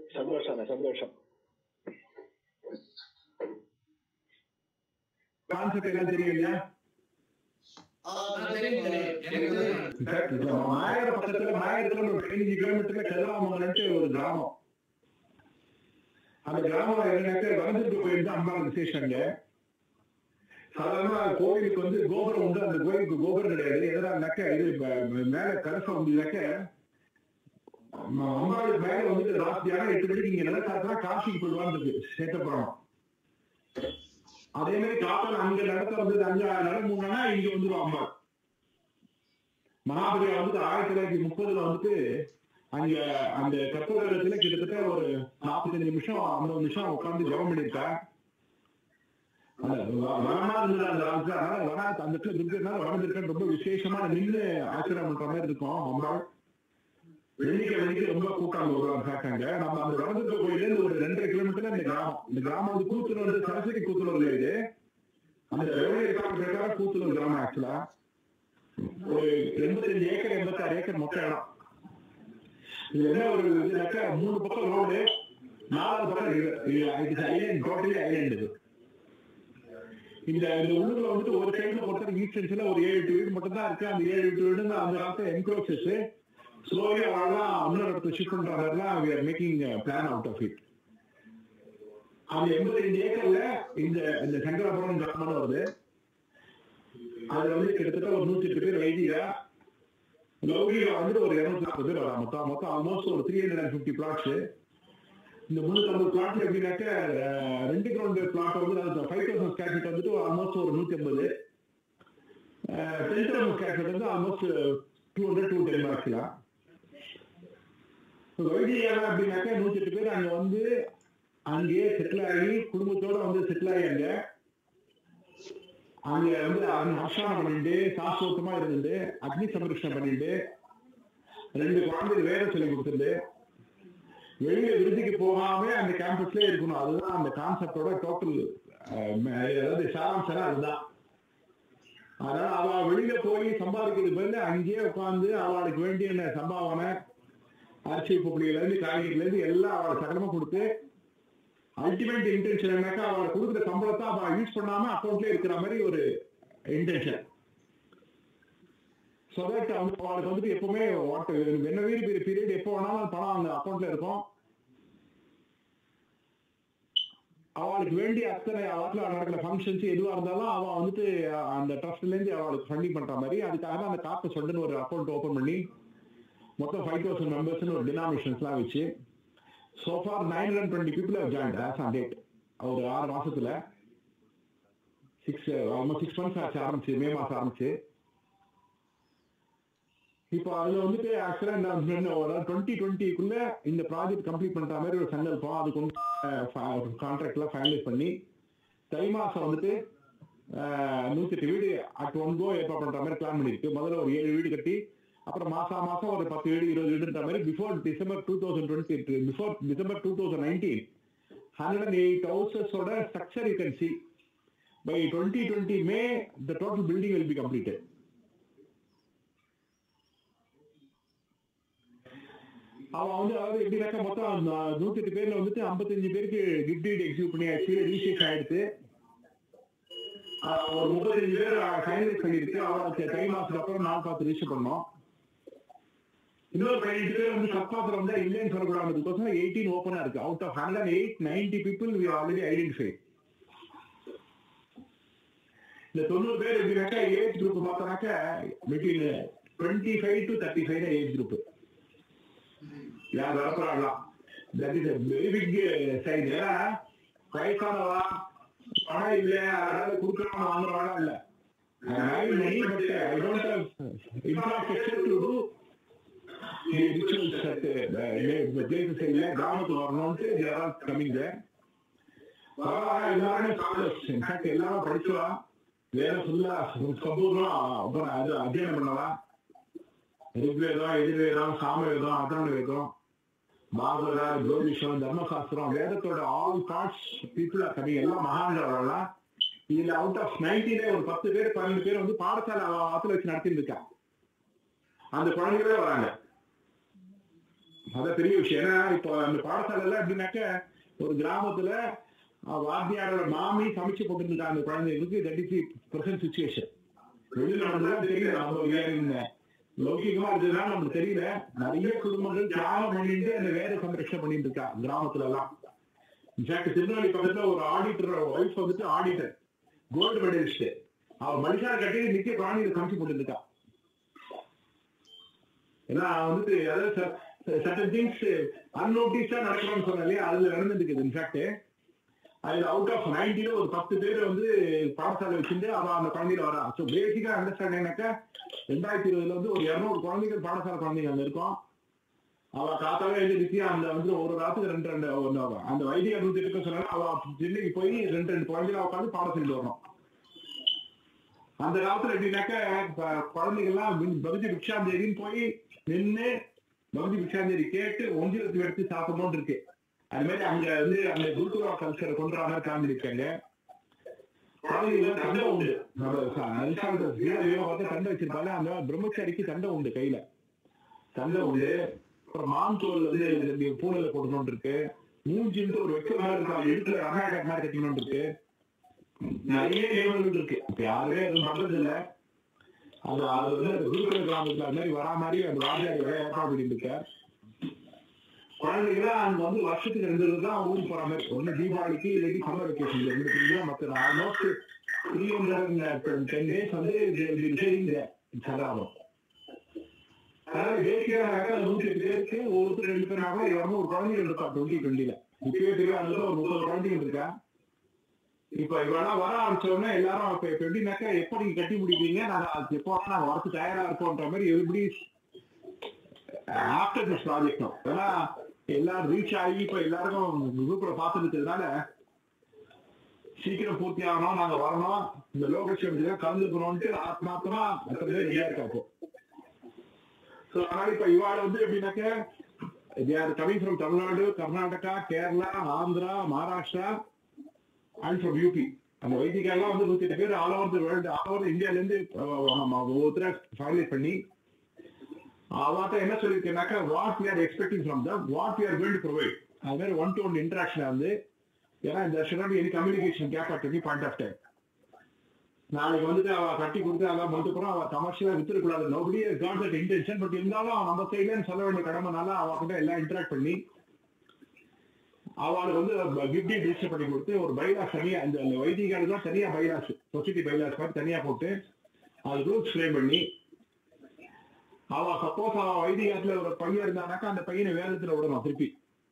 சந்தோஷம் சந்தோஷம் கான்செப்ட் எல்லாம் தெரியும் இல்லையா மாயர் பக்கத்துல மாயத்துல ஒரு பதினஞ்சு கிலோமீட்டர்ல கதிராமங்கலன்ட்டு ஒரு கிராமம் அந்த கிராமம் என்னன்னாக்க வளர்ந்துட்டு போயிருந்து அம்பாள் விசேஷங்க சாதாரண கோவிலுக்கு வந்து கோபுரம் உண்டு அந்த கோயிலுக்கு கோபுரம் கிடையாது எதனாக்க இது ம- மேல கலசம் வந்ததுனாக்க அம்பாளுக்கு மேல வந்து ராத்திரியான எட்டு மணிக்கு இங்க நிலக்காத்துனா காசிக்கு போயிடுவான்னு சேத்தப்புறம் அதே மாதிரி காப்பல் அங்க நடத்த வந்தது அங்க நட மூணுனா இங்க வந்துடும் அம்பாள் மகாபலியா வந்துட்டு ஆயிரத்தி தொள்ளாயிரத்தி முப்பதுல வந்துட்டு அங்க அந்த கற்பகரத்துல கிட்டத்தட்ட ஒரு நாற்பத்தஞ்சு நிமிஷம் ஐம்பது நிமிஷம் உட்கார்ந்து ஜெபம் பண்ணிருக்கா அந்த வ- வனமா இருந்தது அந்த காலத்துல அதனால வன அந்த இடத்துல இருக்கிறதுனால வளர்ந்துருக்கேன் ரொம்ப விசேஷமா நின்று ஆச்சரியம் பண்ற மாதிரி இருக்கும் அம்பாள் வெள்ளிக்க வெள்ளிக்கு ரொம்ப கூட்டம் வருவாங்க காட்டாங்க நம்ம அந்த வடதுக்க கோயில இருந்து ஒரு ரெண்டரை கிலோமீட்டர்ல இந்த கிராமம் இந்த கிராமம் வந்து கூத்தூர் வந்து சரஸ்வதி கூத்தூர்ல இது அந்த ரெவன்யூ ரெக்கார்ட் பிரகாரம் கூத்தூர் கிராமம் ஆக்சுவலா ஒரு எண்பத்தஞ்சு ஏக்கர் எண்பத்தாறு ஏக்கர் மொத்த இடம் இது என்ன ஒரு இதுனாக்கா மூணு பக்கம் ரோடு நாலாவது பக்கம் இட் ஐலண்ட் டோட்டலி ஐலண்ட் இது இந்த இந்த உள்ளூர்ல வந்துட்டு ஒரு சைடுல பொறுத்த ஈஸ்டன்ஸ்ல ஒரு ஏழு எட்டு வீடு மட்டும் தான் இருக்கு அந்த ஏழு எட்டு வீடு அந்த காலத்துல என்க்ரோச்சஸ் ஸ்லோலி அவெல்லாம் இன்னொரு இடத்துல ஷிஃப்ட் பண்றாங்கலாம் we are making a plan out of it அந்த எண்பத்தஞ்சு ஏக்கர்ல இந்த இந்த சங்கராபுரம் கிராமம் வருது அதுல வந்து கிட்டத்தட்ட ஒரு நூத்தி எட்டு பேர் வைதிகா லௌகிகா வந்துட்டு ஒரு இருநூத்தி நாற்பது பேர் வரா மொத்தம் மொத்தம் ஆல்மோஸ்ட் ஒரு three hundred and fifty flats இந்த முன்னூத்தி ஐம்பது பிளாட் எப்படின்னாக்க அஹ், ரெண்டு கிரவுண்ட் பிளாட் வந்து ஃபைவ் தௌசண்ட் ஸ்கேர் ஃபீட் வந்துட்டு ஆல்மோஸ்ட் ஒரு நூத்தி ஐம்பது டென் தௌசண்ட் ஸ்கேர் ஃபீட் வந்து almost two hundred two ten ஆக்கலாம் வைத்தியம் அப்படின்னாக்கா நூத்தி எட்டு பேர் அங்க வந்து அங்கேயே செட்டில் ஆகி குடும்பத்தோட வந்து செட்டில் ஆகி அங்க அங்க வந்து அர்ஷானம் பண்ணிட்டு சாஸ்திரோத்தமா இருந்துட்டு அக்னி சமரட்சணம் பண்ணிட்டு ரெண்டு குழந்தைகள் வேலை சொல்லி கொடுத்துட்டு வெளியில விருதுக்கு போகாம அந்த கேம்பஸ்லயே இருக்கணும் அதுதான் அந்த கான்செப்டோட டோட்டல் அதாவது சாராம்சம் அதுதான் அதனால அவ வெளியில போய் சம்பாதிக்கிறது பதில் அங்கேயே உட்கார்ந்து அவளுக்கு வேண்டிய சம்பாவனை அரிசி பொப்பளியில இருந்து காய்கறில இருந்து எல்லாம் அவளை சகலமா கொடுத்து அல்டிமேட் இன்டென்ஷன் என்னக்கா அவளை கொடுக்குற சம்பளத்தை அவ யூஸ் பண்ணாம அக்கௌண்ட்ல இருக்கிற மாதிரி ஒரு இன்டென்ஷன் ஸோ தட் அவங்க அவளுக்கு வந்துட்டு எப்பவுமே வாட் என்ன வீடு பீரியட் எப்போ வேணாலும் பணம் அந்த அக்கௌண்ட்ல இருக்கும் அவளுக்கு வேண்டிய அத்தனை அவத்துல நடக்கிற ஃபங்க்ஷன்ஸ் எதுவா இருந்தாலும் அவ வந்துட்டு அந்த ட்ரஸ்ட்ல இருந்து அவளுக்கு ஃபண்டிங் பண்ற மாதிரி அதுக்காக அந்த காப்பு சொண்டுன்னு ஒரு அக்கௌண்ட் ஓபன் பண்ணி மொத்தம் ஃபைவ் தௌசண்ட் மெம்பர்ஸ்னு ஒரு டினாமினேஷன்ஸ்லாம் வச்சு so far nine hundred twenty people join as on date ஒரு ஆறு மாசத்துல சிக்ஸ் ஆல்மோஸ்ட் சிக்ஸ் மந்த்ஸ் ஆச்சு ஆரம்பிச்சு மே மாசம் ஆரம்பிச்சு இப்போ அதுல வந்துட்டு ஆக்சுவலா இந்த டுவெண்ட்டி டுவெண்ட்டிக்குள்ள இந்த ப்ராஜெக்ட் கம்ப்ளீட் பண்ற மாதிரி ஒரு சங்கல்பம் அதுக்கு வந்து கான்ட்ராக்ட் எல்லாம் ஃபைனலைஸ் பண்ணி தை மாசம் வந்துட்டு அஹ், நூத்தி எட்டு வீடு அட் ஒன் கோ ஏற்பாடு பண்ற மாதிரி பிளான் பண்ணிருக்கு முதல்ல ஒரு ஏழு வீடு கட்டி அப்புறம் மாசம் மாசம் ஒரு பத்து வீடு இருபது வீடுன்ற மாதிரி before December two thousand twenty before December two thousand nineteen hundred and eight ஹவுசஸோட structure you can see by twenty twenty May the total building will be completed அவன் வந்து அதாவது எப்படின்னாக்கா மொத்தம் அந்த நூத்தி எட்டு பேர்ல வந்துட்டு ஐம்பத்தஞ்சு பேருக்கு கிஃப்ட் டீட் எக்ஸிக்யூட் பண்ணியாச்சு ரிஜிஸ்ட்ரேஷன் ஆயிடுச்சு ஆஹ் ஒரு முப்பத்தஞ்சு பேர் ஃபைனலைஸ் பண்ணிருக்கு அவருக்கு தை மாசத்துக்கு அப்புறம் நாள் பார்த்து ரிஜிஸ்டர் பண்ணோம் இன்னொரு பதினெட்டு பேர் வந்து சப்பாத்திரம் வந்து இல்லைன்னு சொல்லக்கூடாதுக்கோசம் எயிட்டீன் ஓப்பனா இருக்கு out of hundred and eight ninety people we already identify இந்த தொண்ணூறு பேர் எப்படின்னாக்கா ஏஜ் குரூப் பார்த்தோம்னாக்கா between twenty five to thirty five age group யார் வரப்படலாம் that is very big size ஏன்னா வயசானவா பணம் இல்ல அதனால கொடுக்கணும் வாங்குறவாடா இல்ல I have money, but I don't have infrastructure to do the rituals at the places இல்ல கிராமத்துக்கு வரணும்ட்டு they are all coming there. பரவாயில்ல, எல்லாருமே scholars. In fact, எல்லாரும் படிச்சுவா வேற ஃபுல்லா சம்பூர்ணம் அப்புறம் அது அத்தியனம் பண்ணவா ரிக்வேதம் எதிர்வேதம் சாமவேதம் அதர்வண வேதம் பாகவதா ஜோதிஷம் தர்மசாஸ்திரம் வேதத்தோட all parts people are coming எல்லாம் மகான்கள் வரலாம் இதுல அவுட் ஆஃப் நைன்டீனே ஒரு பத்து பேர் பன்னெண்டு பேர் வந்து பாடசாலை ஆத்துல வச்சு நடத்திட்டு இருக்கா அந்த குழந்தைகளே வராங்க அதான் பெரிய விஷயம் ஏன்னா இப்போ அந்த பாடசாலைல எப்படின்னாக்க ஒரு கிராமத்துல அஹ், வாத்தியாரோட மாமி சமைச்சு போட்டுருக்காங்க அந்த குழந்தைகளுக்கு தட் இஸ் பிரசன்ட் சுச்சுவேஷன் வெளியில நடந்ததா தெரியல நம்ம வேற லௌகிகமா இருந்ததுனால நமக்கு தெரியல நிறைய குடும்பங்கள் தியாகம் பண்ணிட்டு அந்த வேற சம்ரட்சணை பண்ணிட்டு இருக்கா கிராமத்துல எல்லாம் இன்ஃபேக்ட் திருநெல்வேலி பக்கத்துல ஒரு ஆடிட்டர் ஒய்ஃப் வந்துட்டு ஆடிட்டர் கோல்டு மெடலிஸ்ட் அவ மனுஷார கட்டி நித்திய குழந்தைகளை சமைச்சு போட்டு இருக்கா ஏன்னா வந்துட்டு அதாவது சட்டன் திங்ஸ் அன்னோட்டிஸா நடக்கணும்னு சொன்னேன் இல்லையா அதுல நடந்துருக்கு இன்ஃபேக்ட் அதுல அவுட் ஆஃப் நைன்டில ஒரு பத்து பேர் வந்து பாடசாலை வச்சுட்டு அவ அந்த குழந்தையில வரா ஸோ பேசிக்கா அண்டர்ஸ்டாண்டிங்னாக்கா ரெண்டாயிரத்தி இருபதுல வந்து ஒரு இருநூறு குழந்தைகள் பாடசாலை குழந்தைங்க அங்க இருக்கும் அவ காத்தாவே எழுந்திருச்சு அந்த வந்து ஒரு ராத்துக்கு ரெண்டு ரெண்டு ஒண்ணு அவ. அந்த வைத்திய நூத்தி இருக்க சொன்னா அவ சென்னைக்கு போய் ரெண்டு ரெண்டு குழந்தைகளை உட்காந்து பாடம் சொல்லிட்டு வரணும் அந்த காலத்துல எப்படின்னாக்க ப- குழந்தைகள்லாம் மின்- பகுதி பிக்ஷாந்தேரின்னு போய் நின்னு பகுதி பிக்ஷாந்தேரி கேட்டு ஒன்றியத்துக்கு எடுத்து சாப்பிடணும்னு இருக்கு அது மாதிரி அங்க வந்து அந்த குருகுலா கல்ச்சரை கொண்டு வர மாதிரி காமிச்சிருக்காங்க குழந்தைகளுக்கு தண்டை உண்டு நம்ம ச- அரிசாந்த வீரவியோ பார்த்து தண்டை வச்சிருப்பாங்க அந்த பிரம்மச்சாரிக்கு தண்டை உண்டு கையில தண்டை உண்டு அப்புறம் மான் தோல் வந்து இந்த பூனையில போடணும்னு இருக்கு மூஞ்சின்ட்டு ஒரு வெக்க மாதிரி இருக்கு அது இடுப்புல கர்நாடகா மாதிரி கட்டிக்கணும்னு இருக்கு நிறைய நியமனங்கள் இருக்கு இப்ப யாருமே எதுவும் பண்றது இல்ல அது அது வந்து அந்த குருகுல கிராமத்துல அது மாதிரி வரா மாதிரி அந்த வாத்தியார் வேலை ஏற்பாடு பண்ணிட்டு இருக்கார் குழந்தைங்க அங்க வந்து வருஷத்துக்கு ரெண்டு தடவை தான் ஊருக்கு போற மாதிரி ஒண்ணு தீபாவளிக்கு இல்லாட்டி சம்மர் வெக்கேஷன் ரெண்டு பேரும் தான் மத்த almost three hundred ten days வந்து சதாபம் அதனால பேசிக்காக நூத்தி எட்டு பேருக்கு ஒருத்தர் ரெண்டு பேர் நாங்க இரநூறு குழந்தைகள் இருக்கா டுவெண்ட்டி டுவெண்ட்டில இப்பயே தெரியாது ஒரு முப்பது குழந்தைகள் இருக்கா இப்ப இவெல்லாம் வர ஆரம்பிச்ச உடனே எல்லாரும் இப்ப இப்ப எப்படின்னாக்கா எப்ப நீங்க கட்டி முடிப்பீங்க நாங்க அது எப்போ வேணா நாங்க வரது தயாரா இருக்கோம்ன்ற மாதிரி எப்படி ஆஃப்டர் திஸ் ப்ராஜெக்ட் ஏன்னா எல்லாரும் ரீச் ஆகி இப்ப எல்லாருக்கும் குரூப்ல பார்த்து இருக்கிறதுனால சீக்கிரம் பூர்த்தி ஆகணும் நாங்க வரணும் இந்த லோகேஷன் கலந்துக்கணும்ட்டு ஆத்மாத்தமா எத்தனை பேர் ரெடியா இருக்கா இப்போ ஸோ அதனால இப்ப இவாள் வந்து எப்படின்னாக்க they are coming from Tamil Nadu Karnataka Kerala Andhra Maharashtra and from UP அந்த வைத்தியெல்லாம் வந்து நூத்தி எட்டு பேர் all over the world all over இந்தியால இருந்து ஒவ்வொருத்தர ஃபைனலைஸ் பண்ணி அவாட்ட என்ன சொல்லியிருக்கேன்னாக்கா what we are expecting from them what we are going to provide அது மாதிரி ஒன் டு ஒன் இன்டராக்ஷன் வந்து ஏன்னா இந்த should any communication gap at any point of time நாளைக்கு வந்துட்டு அவ கட்டி கொடுத்து அதான் மட்டும் அப்புறம் அவ கமர்ஷியலா வித்துருக்கூடாது nobody got that intention but இருந்தாலும் அவன் நம்ம சைட்லன்னு சொல்ல வேண்டிய கடமைனால அவகிட்ட எல்லாம் இன்டராக்ட் பண்ணி அவளுக்கு வந்து கிஃப்டி ரிஜிஸ்டர் பண்ணி கொடுத்து ஒரு பைலாஸ் தனியா இந்த அந்த வைத்தியர்களுக்கு தான் தனியா பைலாஸ் சொசைட்டி பைலாஸ் மாதிரி தனியா போட்டு அது ரூல்ஸ் ஃப்ரேம் பண்ணி அவ சப்போஸ் அவ வைத்தியத்துல ஒரு பையன் இருந்தானாக்கா அந்த பையனை வேதத்துல விடணும் திருப்பி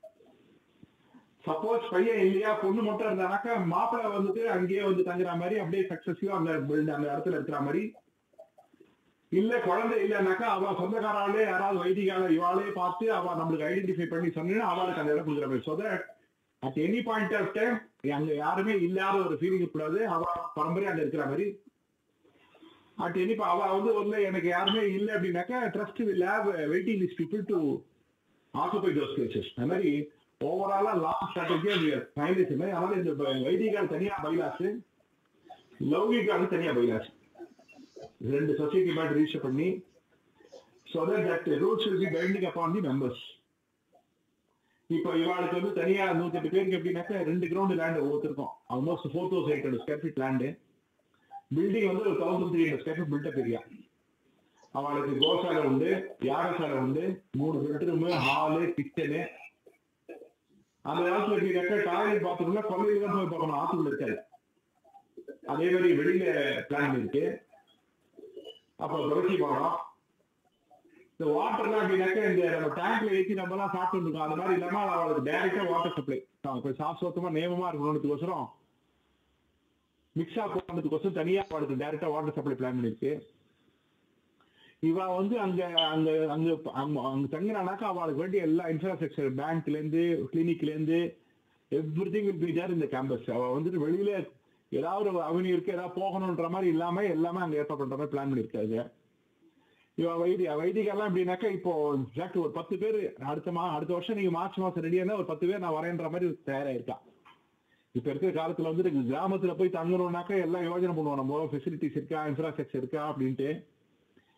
சப்போஸ் பையன் இல்லையா பொண்ணு மட்டும் இருந்தானாக்கா மாப்பிள்ளை வந்துட்டு அங்கேயே வந்து தங்குற மாதிரி அப்படியே சக்சஸிவா அந்த build- அந்த இடத்துல இருக்கிற மாதிரி இல்ல குழந்தை இல்லைனாக்கா அவ சொந்தக்காராலே யாராவது வைத்திகால இவாளே பார்த்து அவ நம்மளுக்கு ஐடென்டிஃபை பண்ணி சொன்னா அவளுக்கு அந்த இடம் கொடுக்குற மாதிரி so at any point of time அங்க யாருமே இல்லாத ஒரு ஃபீலிங் கூடாது அவ பரம்பரை அங்க இருக்கிற மாதிரி அட் எனி அவ வந்து ஒண்ணு எனக்கு யாருமே இல்லை அப்படின்னாக்கா trust will have waiting list people to occupy those places அந்த மாதிரி ஓவராலா லாங் ஸ்ட்ராட்டஜியா ஃபைனலிஸ் மாதிரி அதனால இந்த வைத்திகால் தனியா பைலாஸ் லௌகிகால் தனியா பைலாஸ் ரெண்டு சொசைட்டி மாதிரி ரிஜிஸ்டர் பண்ணி so that rules will be binding upon the members இப்போ இவாளுக்கு வந்து தனியா நூத்தி எட்டு பேருக்கு எப்படின்னாக்கா ரெண்டு கிரவுண்ட் லேண்ட் ஒவ்வொருத்தருக்கும் almost four thousand eight hundred square feet land building வந்து ஒரு thousand three hundred square feet built up area அவளுக்கு கோசாலை உண்டு யாகசாலை உண்டு மூணு பெட்ரூம் ஹாலு கிச்சனு அந்த காலத்துல எப்படின்னாக்கா டாய்லெட் பாத்ரூம்ல கொள்ளையில தான் போய் பார்க்கணும் ஆத்துக்குள்ள இருக்காது அதே மாதிரி வெளியில பிளான் இருக்கு அப்ப துளசி போகணும் இந்த வாட்டர்லாம் அப்படின்னாக்கா இந்த நம்ம டேங்க்ல ஏற்றி நம்ம எல்லாம் சாப்பிட்டு இருக்கோம் அந்த மாதிரி இல்லாம அவளுக்கு டைரக்டா வாட்டர் சப்ளை இப்ப சாஸ்வத்தமா நேமமா இருக்கணும்ன்றதுக்கோசரம் மிக்ஸா போனதுக்கோசரம் தனியா அவளுக்கு டைரக்டா வாட்டர் சப்ளை பிளான் பண்ணிருக்கு இவ வந்து அங்க அங்க அங்க அங்க அங்க தங்கினானாக்கா அவளுக்கு வேண்டிய எல்லா இன்ஃப்ராஸ்ட்ரக்சர் பேங்க்ல இருந்து கிளினிக்ல இருந்து everything will be there இந்த கேம்பஸ் அவ வந்துட்டு வெளியில ஏதாவது ஒரு அவனி இருக்கு ஏதாவது போகணுன்ற மாதிரி இல்லாம எல்லாமே அங்க ஏற்பாடு பண்ற மாதிரி பிளான் பண்ணிருக்காங்க இவ வைதி வைதிகெல்லாம் எப்படின்னாக்கா இப்போ எக்ஸாக்ட் ஒரு பத்து பேர் அடுத்த மா அடுத்த வருஷம் நீங்க மார்ச் மாசம் ரெடியா இருந்தா ஒரு பத்து பேர் நான் வரேன்ற மாதிரி தயாராயிருக்கா இப்ப இருக்கிற காலத்துல வந்து கிராமத்துல போய் தங்கணும்னாக்கா எல்லாம் யோஜனை பண்ணுவோம் நம்ம ஃபெசிலிட்டிஸ் இருக்கா இன்ஃப்ராஸ்ட்ரக்சர் இருக்கா அப்படின்ட்டு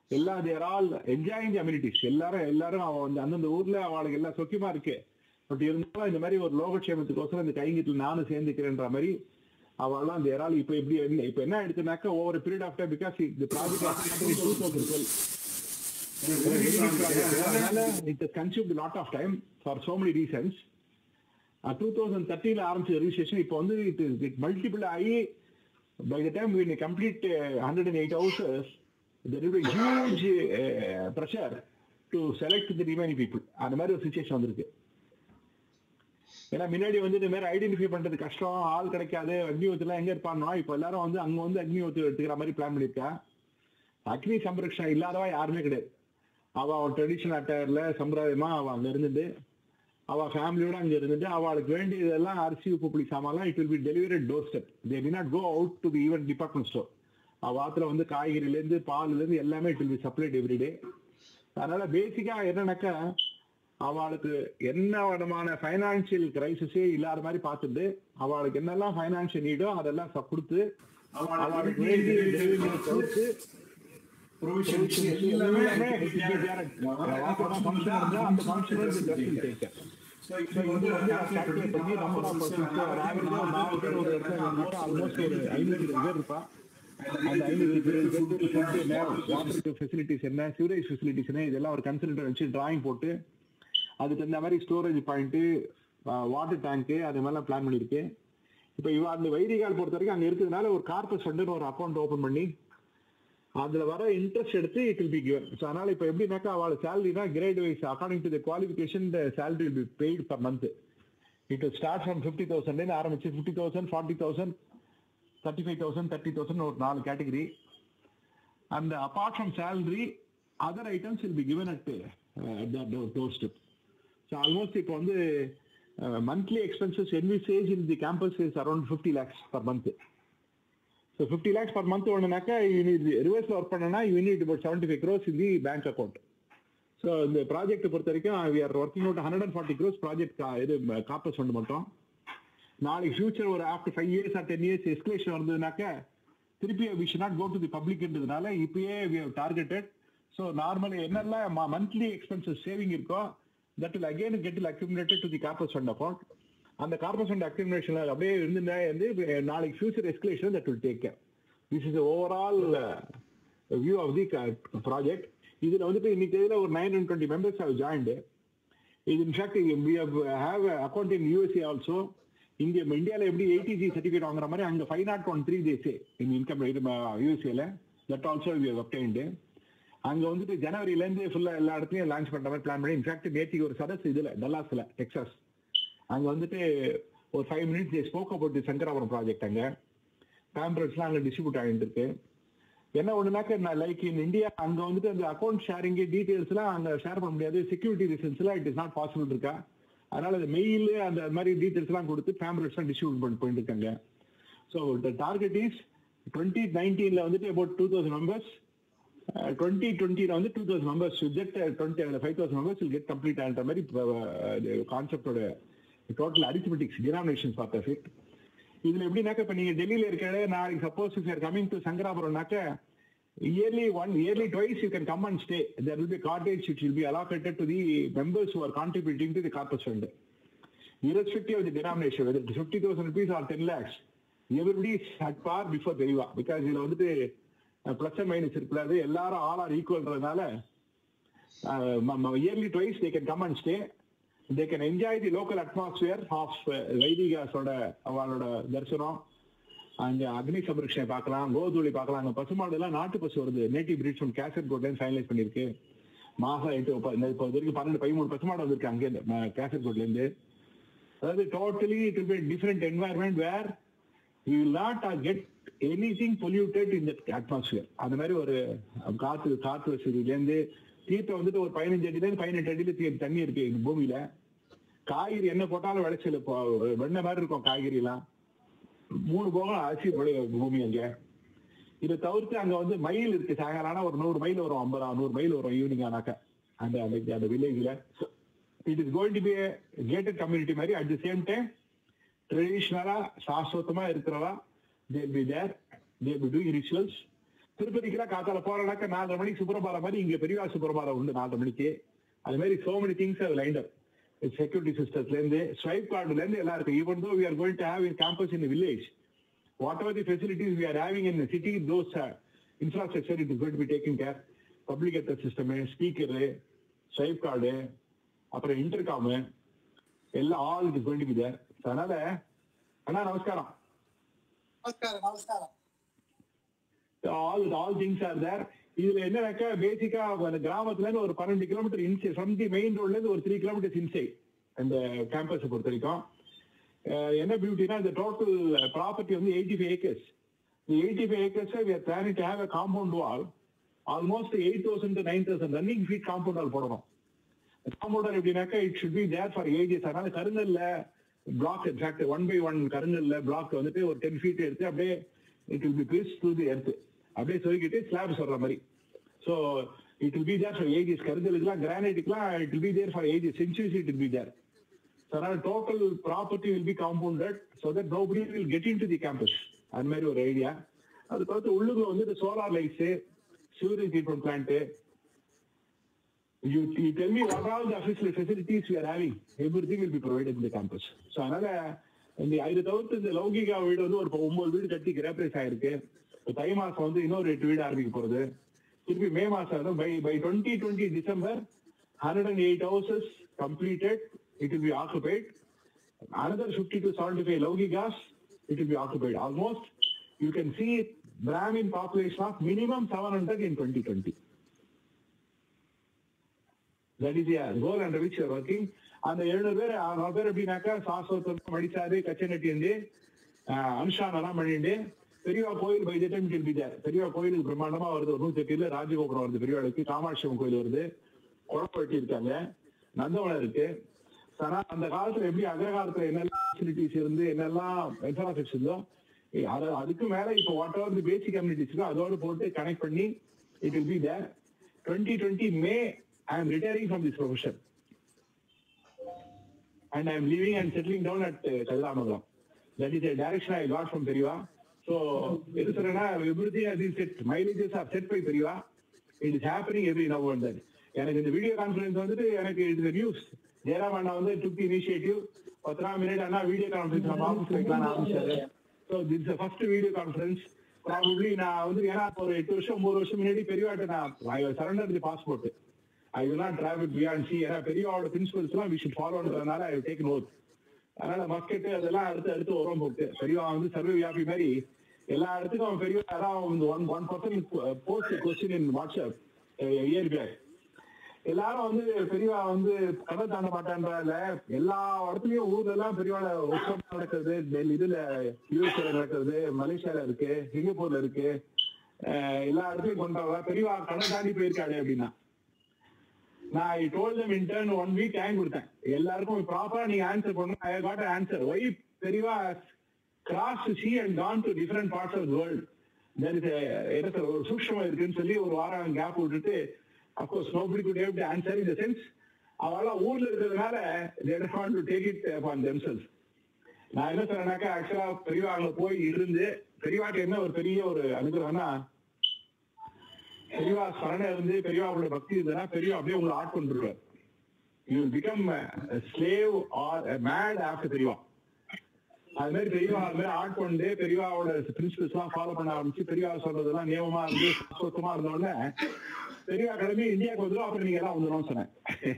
எல்லாம் there all enjoying the amenities எல்லாரும் எல்லாரும் அவ வந்து அந்தந்த ஊர்ல அவளுக்கு எல்லாம் சொக்கியமா இருக்கு பட் இருந்தாலும் இந்த மாதிரி ஒரு லோகக்ஷேமத்துக்கோசரம் இந்த கைங்கத்தில் நானும் சேர்ந்துக்கிறேன்ற மாதிரி அவெல்லாம் தேர் ஆல் இப்போ எப்படி என்ன இப்போ என்ன எடுத்துனாக்கா over period of time because the project two thousand twelve அதனால it consume lot of time for so many reasons two thousand தேர்ட்டில ஆரம்பிச்ச ரிஜிஸ்ட்ரேஷன் இப்போ வந்து இட் இட் மல்டிபிள் ஆகி by the time we complete hundred and eight houses there'll huge pressure to select the remaining people அந்த மாதிரி ஒரு situation வந்திருக்கு ஏன்னா முன்னாடி வந்து இந்த மாதிரி ஐடென்டிஃபை பண்றது கஷ்டம் ஆள் கிடைக்காது அக்னியோத்துல எங்க இருப்பானோ இப்போ எல்லாரும் வந்து அங்க வந்து அக்னியோத்து எடுத்துக்கிற மாதிரி பிளான் பண்ணிருக்கா அக்னி சம்ரக்ஷணம் இல்லாதவா யாருமே கிடையாது அவ அவன் ட்ரெடிஷனல் அட்டையர்ல சம்பிரதாயமா அவ அங்க இருந்துட்டு அவ ஃபேமிலியோட அங்க இருந்துட்டு அவளுக்கு வேண்டியதெல்லாம் அரிசி உப்பு புளி சாமான்லாம் it will be delivery door step they'd not go out to the even department store அவ ஆத்துல வந்து காய்கறில இருந்து பால்ல இருந்து எல்லாமே it will be supplied everyday அதனால பேசிக்கா என்னன்னாக்கா அவளுக்கு என்ன விதமான ஃபைனான்சியல் கிரைசிஸே இல்லாத மாதிரி பார்த்துட்டு அவளுக்கு என்னெல்லாம் ஃபைனான்சியல் நீடோ அதெல்லாம் ச- கொடுத்து அவளுக்கு வேண்டிய delivery தவிர்த்து ப்ரொவிஷன் எல்லாமே எல்லாமே it will be there. வாசல்ல function இருந்தா அந்த function வந்து just will take care. So இப்போ வந்து calculate பண்ணி number of persons, ஒரு average ஆ ஒரு நாலு பேர் ஒரு இடத்துல இருந்தா almost ஒரு ஐநூறு பேர் இருப்பா அந்த ஐநூறு பேர் வாட்டருக்கு ஃபெசிலிட்டிஸ் என்ன சிவரேஜ் ஃபெசிலிட்டிஸ் என்ன இதெல்லாம் ஒரு கன்சல்டன் வச்சு டிராயிங் போட்டு அதுக்கு தகுந்த மாதிரி ஸ்டோரேஜ் பாயிண்ட் வாட்டர் டேங்க் அது மாதிரிலாம் பிளான் பண்ணியிருக்கு இப்போ இவ அந்த வைதிகால் பொறுத்த வரைக்கும் அங்க இருக்கிறதுனால ஒரு கார்பஸ் ஃபண்டுன்னு ஒரு அக்கௌண்ட் ஓபன் பண்ணி அதுல வர இன்ட்ரெஸ்ட் எடுத்து it will be given so அதனால இப்போ எப்படின்னாக்கா அவளோட சேலரினா grade wise according to the qualification the salary will be paid per month it start from fifty தௌசண்ட்லேருந்து ஆரம்பிச்சு fifty thousand forty thousand thirty five thousand thirty thousand ஒரு நாலு category அந்த apart from salary other items will be given at door step so almost இப்போ வந்து monthly expenses envisage in the campus is around fifty lakhs per month so fifty lakhs per month ஒன்றுனாக்கா ரிவர்ஸில் work பண்ணனா you need about seventy five crores in the bank account so இந்த ப்ராஜெக்ட் பொறுத்த வரைக்கும் we are working out hundred and forty crores project இது corpus fund மட்டும் நாளைக்கு ஃபியூச்சர் ஒரு after five years or ten years escalation வந்ததுனாக்க திருப்பி we should not go to the பப்ளிக்ன்றதுனால இப்பயே we have targeted so normally என்னெல்லாம் மந்த்லி எக்ஸ்பென்சஸ் சேவிங் இருக்கோ that will again get will accumulated to the corpus fund account அந்த corpus fund அக்யூமுலேஷன்ல அப்படியே இருந்துட்டே வந்து நாளைக்கு future escalation that will take care this is overall view of the project இதுல வந்துட்டு இன்னைக்கு இதுல ஒரு nine hundred twenty members have joined இது in fact we have account in USA also இங்க இந்தியாவில் எப்படி ஏடிஜி சர்டிஃபிகேட் வாங்குற மாதிரி அங்க ஃபைவ் நாட் ஒன் த்ரீ டேஸே இன் இன்கம் யூஎஸ்ஏல தட் ஆல்சோ வி அப்டைன்டு அங்க வந்துட்டு ஜனவரில இருந்து ஃபுல்லா எல்லா இடத்துலயும் லான்ச் பண்ற மாதிரி பிளான் பண்ணி இன்ஃபேக்ட் நேற்றுக்கு ஒரு சதஸ் இதுல டல்லாஸ்ல டெக்சாஸ் அங்க வந்துட்டு ஒரு five minutes spoke about the Sankarapuram project அங்க பேம்பரட்ஸ்லாம் அங்க டிஸ்ட்ரிபியூட் ஆகிட்டு இருக்கு என்ன ஒண்ணுனாக்க லைக் இன் இந்தியா அங்க வந்துட்டு அந்த அக்கௌண்ட் ஷேரிங் டீடைல்ஸ் எல்லாம் அங்க ஷேர் பண்ண முடியாது செக்யூரிட்டி ரீசன்ஸ்ல இட் இஸ் நாட் பாசிபிள் இருக்கா அதனால அந்த மெயில் அந்த மாதிரி டீடைல்ஸ் எல்லாம் கொடுத்து பேம்பரட்ஸ் எல்லாம் டிஸ்ட்ரிபியூட் பண்ணி போயிட்டு இருக்காங்க so the target is twenty நைன்டீன்ல வந்துட்டு about two thousand members twenty டுவெண்ட்டில வந்து two thousand members get twenty five thousand members will get complete ஆகிற மாதிரி கான்செப்டோட total arithmetics denomination part of it இதுல எப்படின்னாக்க இப்ப நீங்க டெல்லியில இருக்கிற நாளைக்கு suppose if you're coming to சங்கராபுரம்னாக்க yearly one yearly twice you can come and stay there will be cottage it will be allocated to the members who are contributing to the corpus fund irrespective of the denomination, whether it's 50,000 rupees or 10 lakhs, everybody is at par before Deiva. Because இதுல வந்துட்டு plus and minus இருக்காது எல்லாரும் all are ஈக்குவல்ன்றதுனால yearly twice they can come and stay they can enjoy the local atmosphere of வைதிகாஸோட அவளோட தரிசனம் அங்க அக்னி சபரிஷனை பார்க்கலாம் கோதுளி பார்க்கலாம் அங்க பசுமாடு எல்லாம் நாட்டு பசு வருது நேட்டிவ் பிரீட்ஸ் ஒன் கேசட் கோட்ல ஃபைனலைஸ் பண்ணிருக்கு மாசம் எட்டு இப்போ இப்போ வரைக்கும் பன்னெண்டு பதிமூணு பசுமாடு வந்திருக்கு அங்கே கேசட் கோட்ல இருந்து அதாவது totally it will be different environment where you will not get anything polluted in that atmosphere அந்த மாதிரி ஒரு காத்து காத்து வசதியிலேருந்து தீர்த்தம் வந்துட்டு ஒரு பதினஞ்சு அடியிலேருந்து பதினெட்டு அடியில தீ தண்ணி இருக்கு இந்த பூமியில காய்கறி என்ன போட்டாலும் விளைச்சல் இப்போ வெண்ணெய் மாதிரி இருக்கும் காய்கறி எல்லாம் மூணு போகம் அரிசி விளைய பூமி அங்க இதை தவிர்த்து அங்க வந்து மயில் இருக்கு சாயங்காலம் ஆனா ஒரு நூறு மைல் வரும் ஐம்பது நூறு மைல் வரும் ஈவினிங் ஆனாக்க அந்த அந்த அந்த வில்லேஜ்ல it is going to be gated community மாதிரி அட் தி சேம் டைம் ட்ரெடிஷ்னலா சாஸ்வத்தமா இருக்கிறவா they be there they be do rituals திருப்பதிக்குலாம் காத்தால போறனாக்க நாலரை மணிக்கு சுப்பிரபாரம் மாதிரி இங்க பெரியவா சுப்பிரபாரம் உண்டு நாலரை மணிக்கு அது மாதிரி சோ மெனி திங்ஸ் அது லைண்ட் அப் செக்யூரிட்டி சிஸ்டம்ஸ்ல இருந்து ஸ்வைப் கார்டுல இருந்து எல்லாம் இருக்கு even though we are going to have in campus in village whatever the facilities we are having in city those infrastructure it is going to be taking care public either system speaker swipe card அப்புறம் intercom எல்லாம் all it is going to be there அதனால அண்ணா நமஸ்காரம் நமஸ்காரம் நமஸ்காரம் all all things are there இதுல என்னன்னாக்கா பேசிக்கா அந்த கிராமத்துல இருந்து ஒரு பன்னெண்டு kilometre inside from the main ரோட்ல இருந்து ஒரு த்ரீ கிலோமீட்டர்ஸ் இன்சைட் அந்த கேம்பஸ் பொறுத்த வரைக்கும் அஹ் என்ன பியூட்டினா இந்த டோட்டல் ப்ராப்பர்ட்டி வந்து eighty five acres eighty five acres we are planning to have a compound wall almost eight thousand to nine thousand running feet compound wall போடணும் காம்பவுண்டர் எப்படின்னாக்கா it should be there for ages அதனால கருங்கல்ல block exact one by one கருங்கல்ல block வந்துட்டு ஒரு ten feet எடுத்து அப்படியே it will be pressed to the earth அப்படியே சொருகிட்டு ஸ்லாப் சொல்ற மாதிரி so it will be there for ages கருங்கலுக்குலாம் கிரானைட்டுக்குலாம் it will be there for ages centuries it will be there so அதனால total property will be compounded so that nobody will get into the campus அது மாதிரி ஒரு idea அது பார்த்து உள்ளுக்குள்ள வந்து சோலார் லைட்ஸு சூரியன் treatment plant you, you tell me what all the official facilities we are having. Everything will be provided in the campus. So அதனால இந்த இது தவிர்த்து இந்த லௌகிகா வீடு வந்து ஒரு ஒன்பது வீடு கட்டி கிராப்ரைஸ் ஆயிருக்கு இப்ப தை மாசம் வந்து இன்னொரு எட்டு வீடு ஆரம்பிக்க போறது திருப்பி மே மாசம் by by twenty twenty December hundred and eight houses completed it will be occupied another 50 to 75 Laugigas, it will be occupied. Almost, you can see Brahmin population of minimum 700 in 2020. That is the goal under which you are working. அந்த எழுநூறு பேர் அறுநூறு பேர் எப்படின்னாக்கா சாஸ்வத்தம் மடிச்சாரு கச்சனட்டி வந்து அனுஷ்டானெல்லாம் பண்ணிட்டு பெரியவா கோயில் பை டைம் பி தேர் பெரியவா கோயிலுக்கு பிரம்மாண்டமா வருது ஒரு நூத்தி எட்டுல ராஜகோபுரம் வருது பெரியவாளுக்கு காமாட்சி அம்மன் கோயில் வருது குழப்பட்டி இருக்காங்க நந்தவனம் இருக்கு ஆனா அந்த காலத்துல எப்படி அக்ரகாலத்துல என்னெல்லாம் ஃபெசிலிட்டிஸ் இருந்து என்னெல்லாம் இன்ஃப்ராஸ்ட்ரக்சர் இருந்தோ ஏய், அது அதுக்கு மேல இப்போ what whatever the basic communities அதோட போட்டு கனெக்ட் பண்ணி it will be there twenty twenty May I am retiring from this profession and I'm leaving and settling down at uh, Kallamangalam. That is a direction I got from Periva. So, எது சொல்றேன்னா everything has been set. Mileages are set by Periva. It is happening every now and then. எனக்கு இந்த video conference வந்துட்டு எனக்கு இது news Jayaram அண்ணா வந்து took initiative பத்தாம் மினிட் அண்ணா வீடியோ கான்ஃபரன்ஸ் நம்ம ஆஃபீஸ் வைக்கலாம் ஆரம்பிச்சாரு so this first video conference probably நான் வந்து ஏன்னா ஒரு எட்டு வருஷம் ஒன்பது வருஷம் முன்னாடி பெரியவாட்ட நான் surrender the passport I will not travel beyond sea ஏன்னா பெரியவாவோட பிரின்சிபல்ஸ் எல்லாம் வி ஷுட் ஃபாலோன்றதுனால ஐ டேக் நோட் அதனால மஸ்கெட் அதெல்லாம் அடுத்து அடுத்து உரம் போட்டு பெரியவா வந்து சர்வ வியாபி மாதிரி எல்லா இடத்துக்கும் அவன் பெரியவா யாராவது one one percent post question in WhatsApp year back எல்லாரும் வந்து பெரியவா வந்து கடை தாண்ட மாட்டான்றதுல எல்லா இடத்துலயும் ஊர்ல எல்லாம் பெரியவாட உற்சவம் நடக்கிறது டெல்லி இதுல யூஎஸ்ல நடக்கிறது மலேசியால இருக்கு சிங்கப்பூர்ல இருக்கு அஹ் எல்லா இடத்துலயும் கொண்டாடுறா பெரியவா கடை தாண்டி போயிருக்காரு அப்படின்னா நான் I told them intern one week time கொடுத்தேன் எல்லாருக்கும் ப்ராப்பரா நீங்க ஆன்சர் பண்ணணும் ஐ காட் ஆன்சர் ஒய் பெரியவா cross sea and gone to different parts of world there is என்ன சார் ஒரு சூக்ஷமா இருக்குன்னு சொல்லி ஒரு வாரம் கேப் விட்டுட்டு of course nobody could have to answer in the sense அவெல்லாம் ஊர்ல இருக்கிறதுனால they don't want to take it upon themselves நான் என்ன சொல்றேன்னாக்கா ஆக்சுவலா பெரியவா அங்க போய் இருந்து பெரியவாக்கு என்ன ஒரு பெரிய ஒரு அனுகிரகம்னா பெரியவா ஸ்மரணை இருந்து பெரியவாவோட பக்தி இருந்ததுன்னா பெரியவா அப்படியே உங்களை ஆட்கொண்டுருவார் you become slave or mad after பெரியவா அது மாதிரி பெரியவா அது மாதிரி ஆட்கொண்டு பெரியவாவோட பிரின்சிபல்ஸ் எல்லாம் ஃபாலோ பண்ண ஆரம்பிச்சு பெரியவா சொல்றதெல்லாம் நியமமா இருந்து சுத்தமா இருந்த உடனே பெரியவா கிளம்பி இந்தியாவுக்கு வந்துடும் அப்புறம் நீங்க எல்லாம் வந்துடும் சொன்னேன்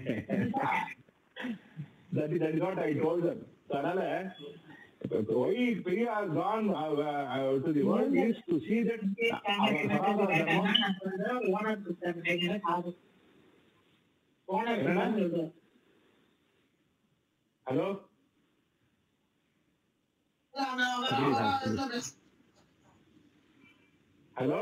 that is that what I told them அதனால why பெரியவா gone uh, uh, to the world is to see that our Sanatana Dharma hello hello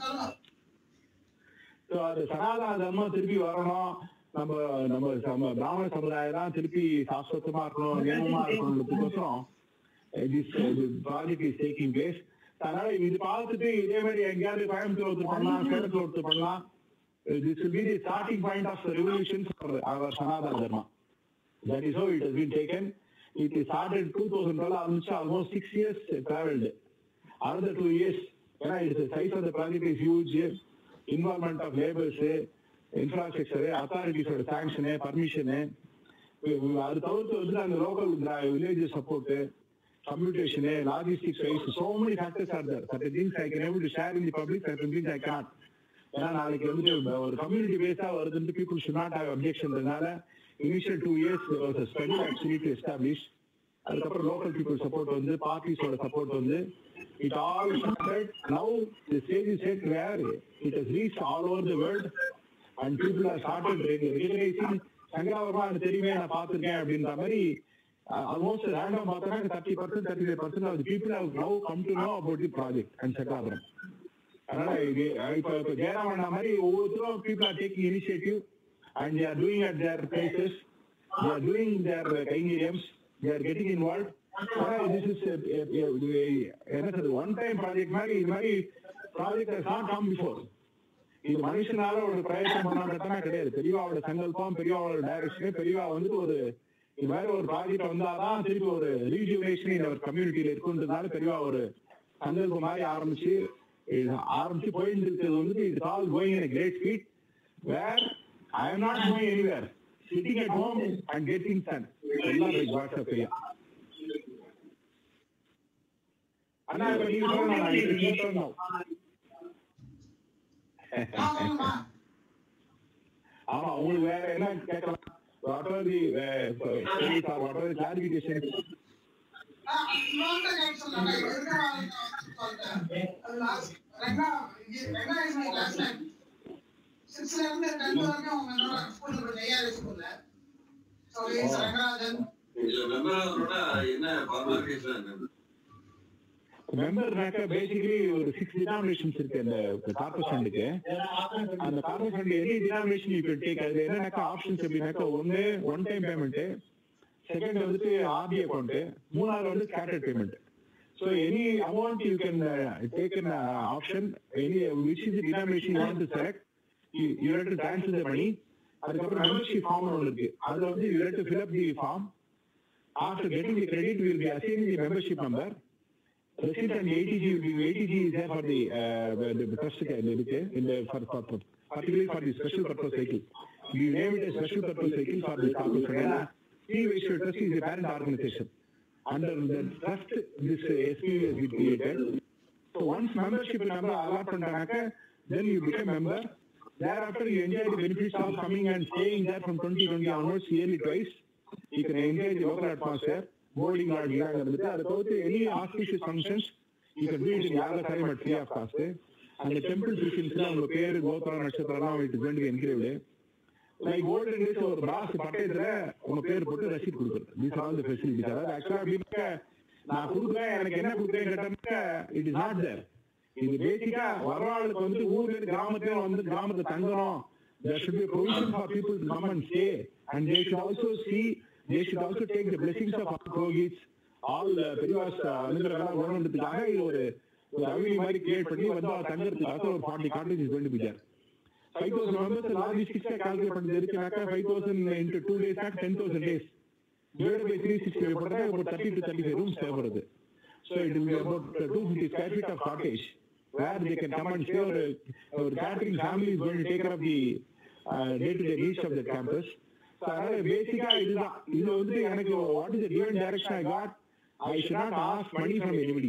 so அது சனாதன தர்மம் திருப்பி வரணும் நம்ம நம்ம நம்ம பிராமண சமுதாயம் தான் திருப்பி சாஸ்வத்தமா இருக்கணும் நியமமா இருக்கணும்ன்றதுக்கோசரம் this project is taking place அதனால இது பார்த்துட்டு இதே மாதிரி எங்கேயாவது கோயம்புத்தூர் ஒருத்தர் பண்ணலாம் சேலத்துல ஒருத்தர் பண்ணலாம் this will be the starting point of revolution for our Sanatana Dharma That is how it has been taken. It is started 2012 ஆரம்பிச்சு almost six years traveled. Another two years ஏன்னா it's size of the project is huge involvement of labours infrastructure அத்தாரிட்டிஸோட sanction permission அது தவிர்த்து வந்து அந்த local village support communication logistics wise so many factors are there certain things I can able to share in the public certain things I got ஏன்னா நாளைக்கு வந்துட்டு ஒரு community பேஸா வருதுன்னு பீப்புள் ஷுட் நாட் ஹேவ் அப்ஜெக்ஷன்றதுனால initial two years was a special actually to establish அதுக்கப்புறம் local people support வந்து பார்ட்டிஸோட சப்போர்ட் வந்து it all now the stage is set where it has reach all over the world and people are started recognising சங்கராவரமா எனக்கு தெரியுமே நான் பார்த்திருக்கேன் அப்படின்ற மாதிரி ஆல்மோஸ்ட் ரேண்டம் பார்த்தோன்னா thirty percent thirty five percent of people have now come to know about the project and Sankarapuram அதனால இது இப்ப இப்ப ஜெயராமண்ணா மாதிரி ஒவ்வொருத்தரும் people are taking initiative and they are doing at their places they are doing their kainkaryams they are getting involved ஆனா this is a- a- a- என்ன சொல்றது ஒன் டைம் ப்ராஜெக்ட் மாதிரி இது மாதிரி project has not come before இது மனுஷனால ஒரு பிரயத்தனம் பண்ணாட்டமே கிடையாது பெரியவாவோட சங்கல்பம் பெரியவாவோட டைரக்ஷன் பெரியவா வந்துட்டு ஒரு இது மாதிரி ஒரு ப்ராஜெக்ட் வந்தாதான் திருப்பி ஒரு ரீஜுவனேஷன் இந்த ஒரு கம்யூனிட்டியில இருக்குன்றதுனால பெரியவா ஒரு சங்கல்பம் மாதிரி ஆரம்பிச்சு இது ஆரம்பிச்சு போயிட்டு இருக்கிறது வந்துட்டு it's all going in great speed where I am not going anywhere sitting at home and getting sun எல்லாம் பை காட்ஸ் ஆஃப் ஐயா அண்ணா இப்ப நீங்க சொல்லணும் நான் இது நீங்க சொல்லணும் ஆமாம்மா. ஆமா உங்களுக்கு வேற என்ன கேட்கலாம் what are the what are the clarification ஆ, இன்னொன்று நான் சொன்னேன். எதுக்கு நான் சொல்லிட்டேன். அது last ரெண்டா இது ரெண்டாயிரத்தி மணி last time. Sixth ல இருந்து tenth வரைக்கும் அவங்க என்னோட school ல படிச்சேன். ARS school ல. So, it's Rangarajan. இதுல மெம்பரோட என்ன ஃபார்மாலிட்டிஸ் மெம்பர்னாக்க பேசிக்கலி ஒரு சிக்ஸ் டினாமினேஷன்ஸ் இருக்கு அந்த கார்பரேஷனுக்கு அந்த corporation any denomination you can take அதுல என்னன்னாக்கா ஆப்ஷன்ஸ் எப்படின்னாக்கா ஒன்னு ஒன் டைம் பேமெண்ட் செகண்ட் வந்துட்டு ஆர்டி அக்கௌண்ட் மூணாவது வந்து scattered payment so any amount you can take an option any which is denomination you want to select you have to transfer the money அதுக்கப்புறம் membership form ஒன்று இருக்கு அதுல வந்து you have to fill up the form after getting the credit will be assigning the membership number receipt and ATG will be ATG is there for the uh, the, the trust uh, இருக்கு in the for, for, for particularly for the special purpose vehicle. We name it a special purpose vehicle for the corporation. ஏன்னா P Vaishya Trust is a parent organization. Under the trust, this uh, SPV has been created. So once membership number allot பண்ணாக்க then you become member. Thereafter you enjoy the benefits of coming and staying there from 2020 onwards yearly twice. You can enjoy the local atmosphere. Boarding லாட்ஜ்லாம் இருந்துட்டு அதை தவிர்த்து any auspicious functions you can do it in யாகசாரி but free of cost அந்த temple பிரிஷன்ஸ்ல உங்க பேரு கோத்திரம் நட்சத்திரம்லாம் இட் இஸ் வேண்டி என்கிரேவ்டு லைக் கோல்டன் டேஸ் ஒரு பிராஸ் பட்டயத்துல உங்க பேர் போட்டு ரசீட் கொடுக்குறது தீஸ் ஆல் தி ஃபெசிலிட்டிஸ் அதாவது ஆக்சுவலா அப்படின்னாக்க நான் கொடுக்குறேன் எனக்கு என்ன கொடுக்குறேன் கேட்டாக்க இட் இஸ் நாட் தேர் இது பேசிக்கா வர்றவங்களுக்கு வந்து ஊர்ல இருந்து கிராமத்துல வந்து கிராமத்துல தங்கணும் there should be a provision for people to come and stay and they should also see they should also take the blessings of our Purohits all uh, பெரியவாஸ் அனுகிரகம் வேணுன்றதுக்காக இது ஒரு ஒரு அவினி மாதிரி கிரியேட் பண்ணி வந்து அவ தங்கறதுக்காக ஒரு ஃபார்ட்டி காட்டேஜ் இஸ் வேண்டு பிஜார் ஃபைவ் தௌசண்ட் மெம்பர்ஸ் லாஜிஸ்டிக்ஸா கால்குலேட் பண்ணி இருக்குனாக்கா ஃபைவ் தௌசண்ட் இன்ட்டு டூ டேஸ்னா ten thousand days divide by three sixty five போட்டால் ஒரு thirty to thirty five rooms தேவைப்படுது so it will about two fifty square feet of cottage where they can come and stay ஒரு ஒரு catering family is going to take care of the day to day needs of the campus so அதனால பேசிக்கா இதுதான் இது வந்து எனக்கு what is given direction I got I should not ask money from anybody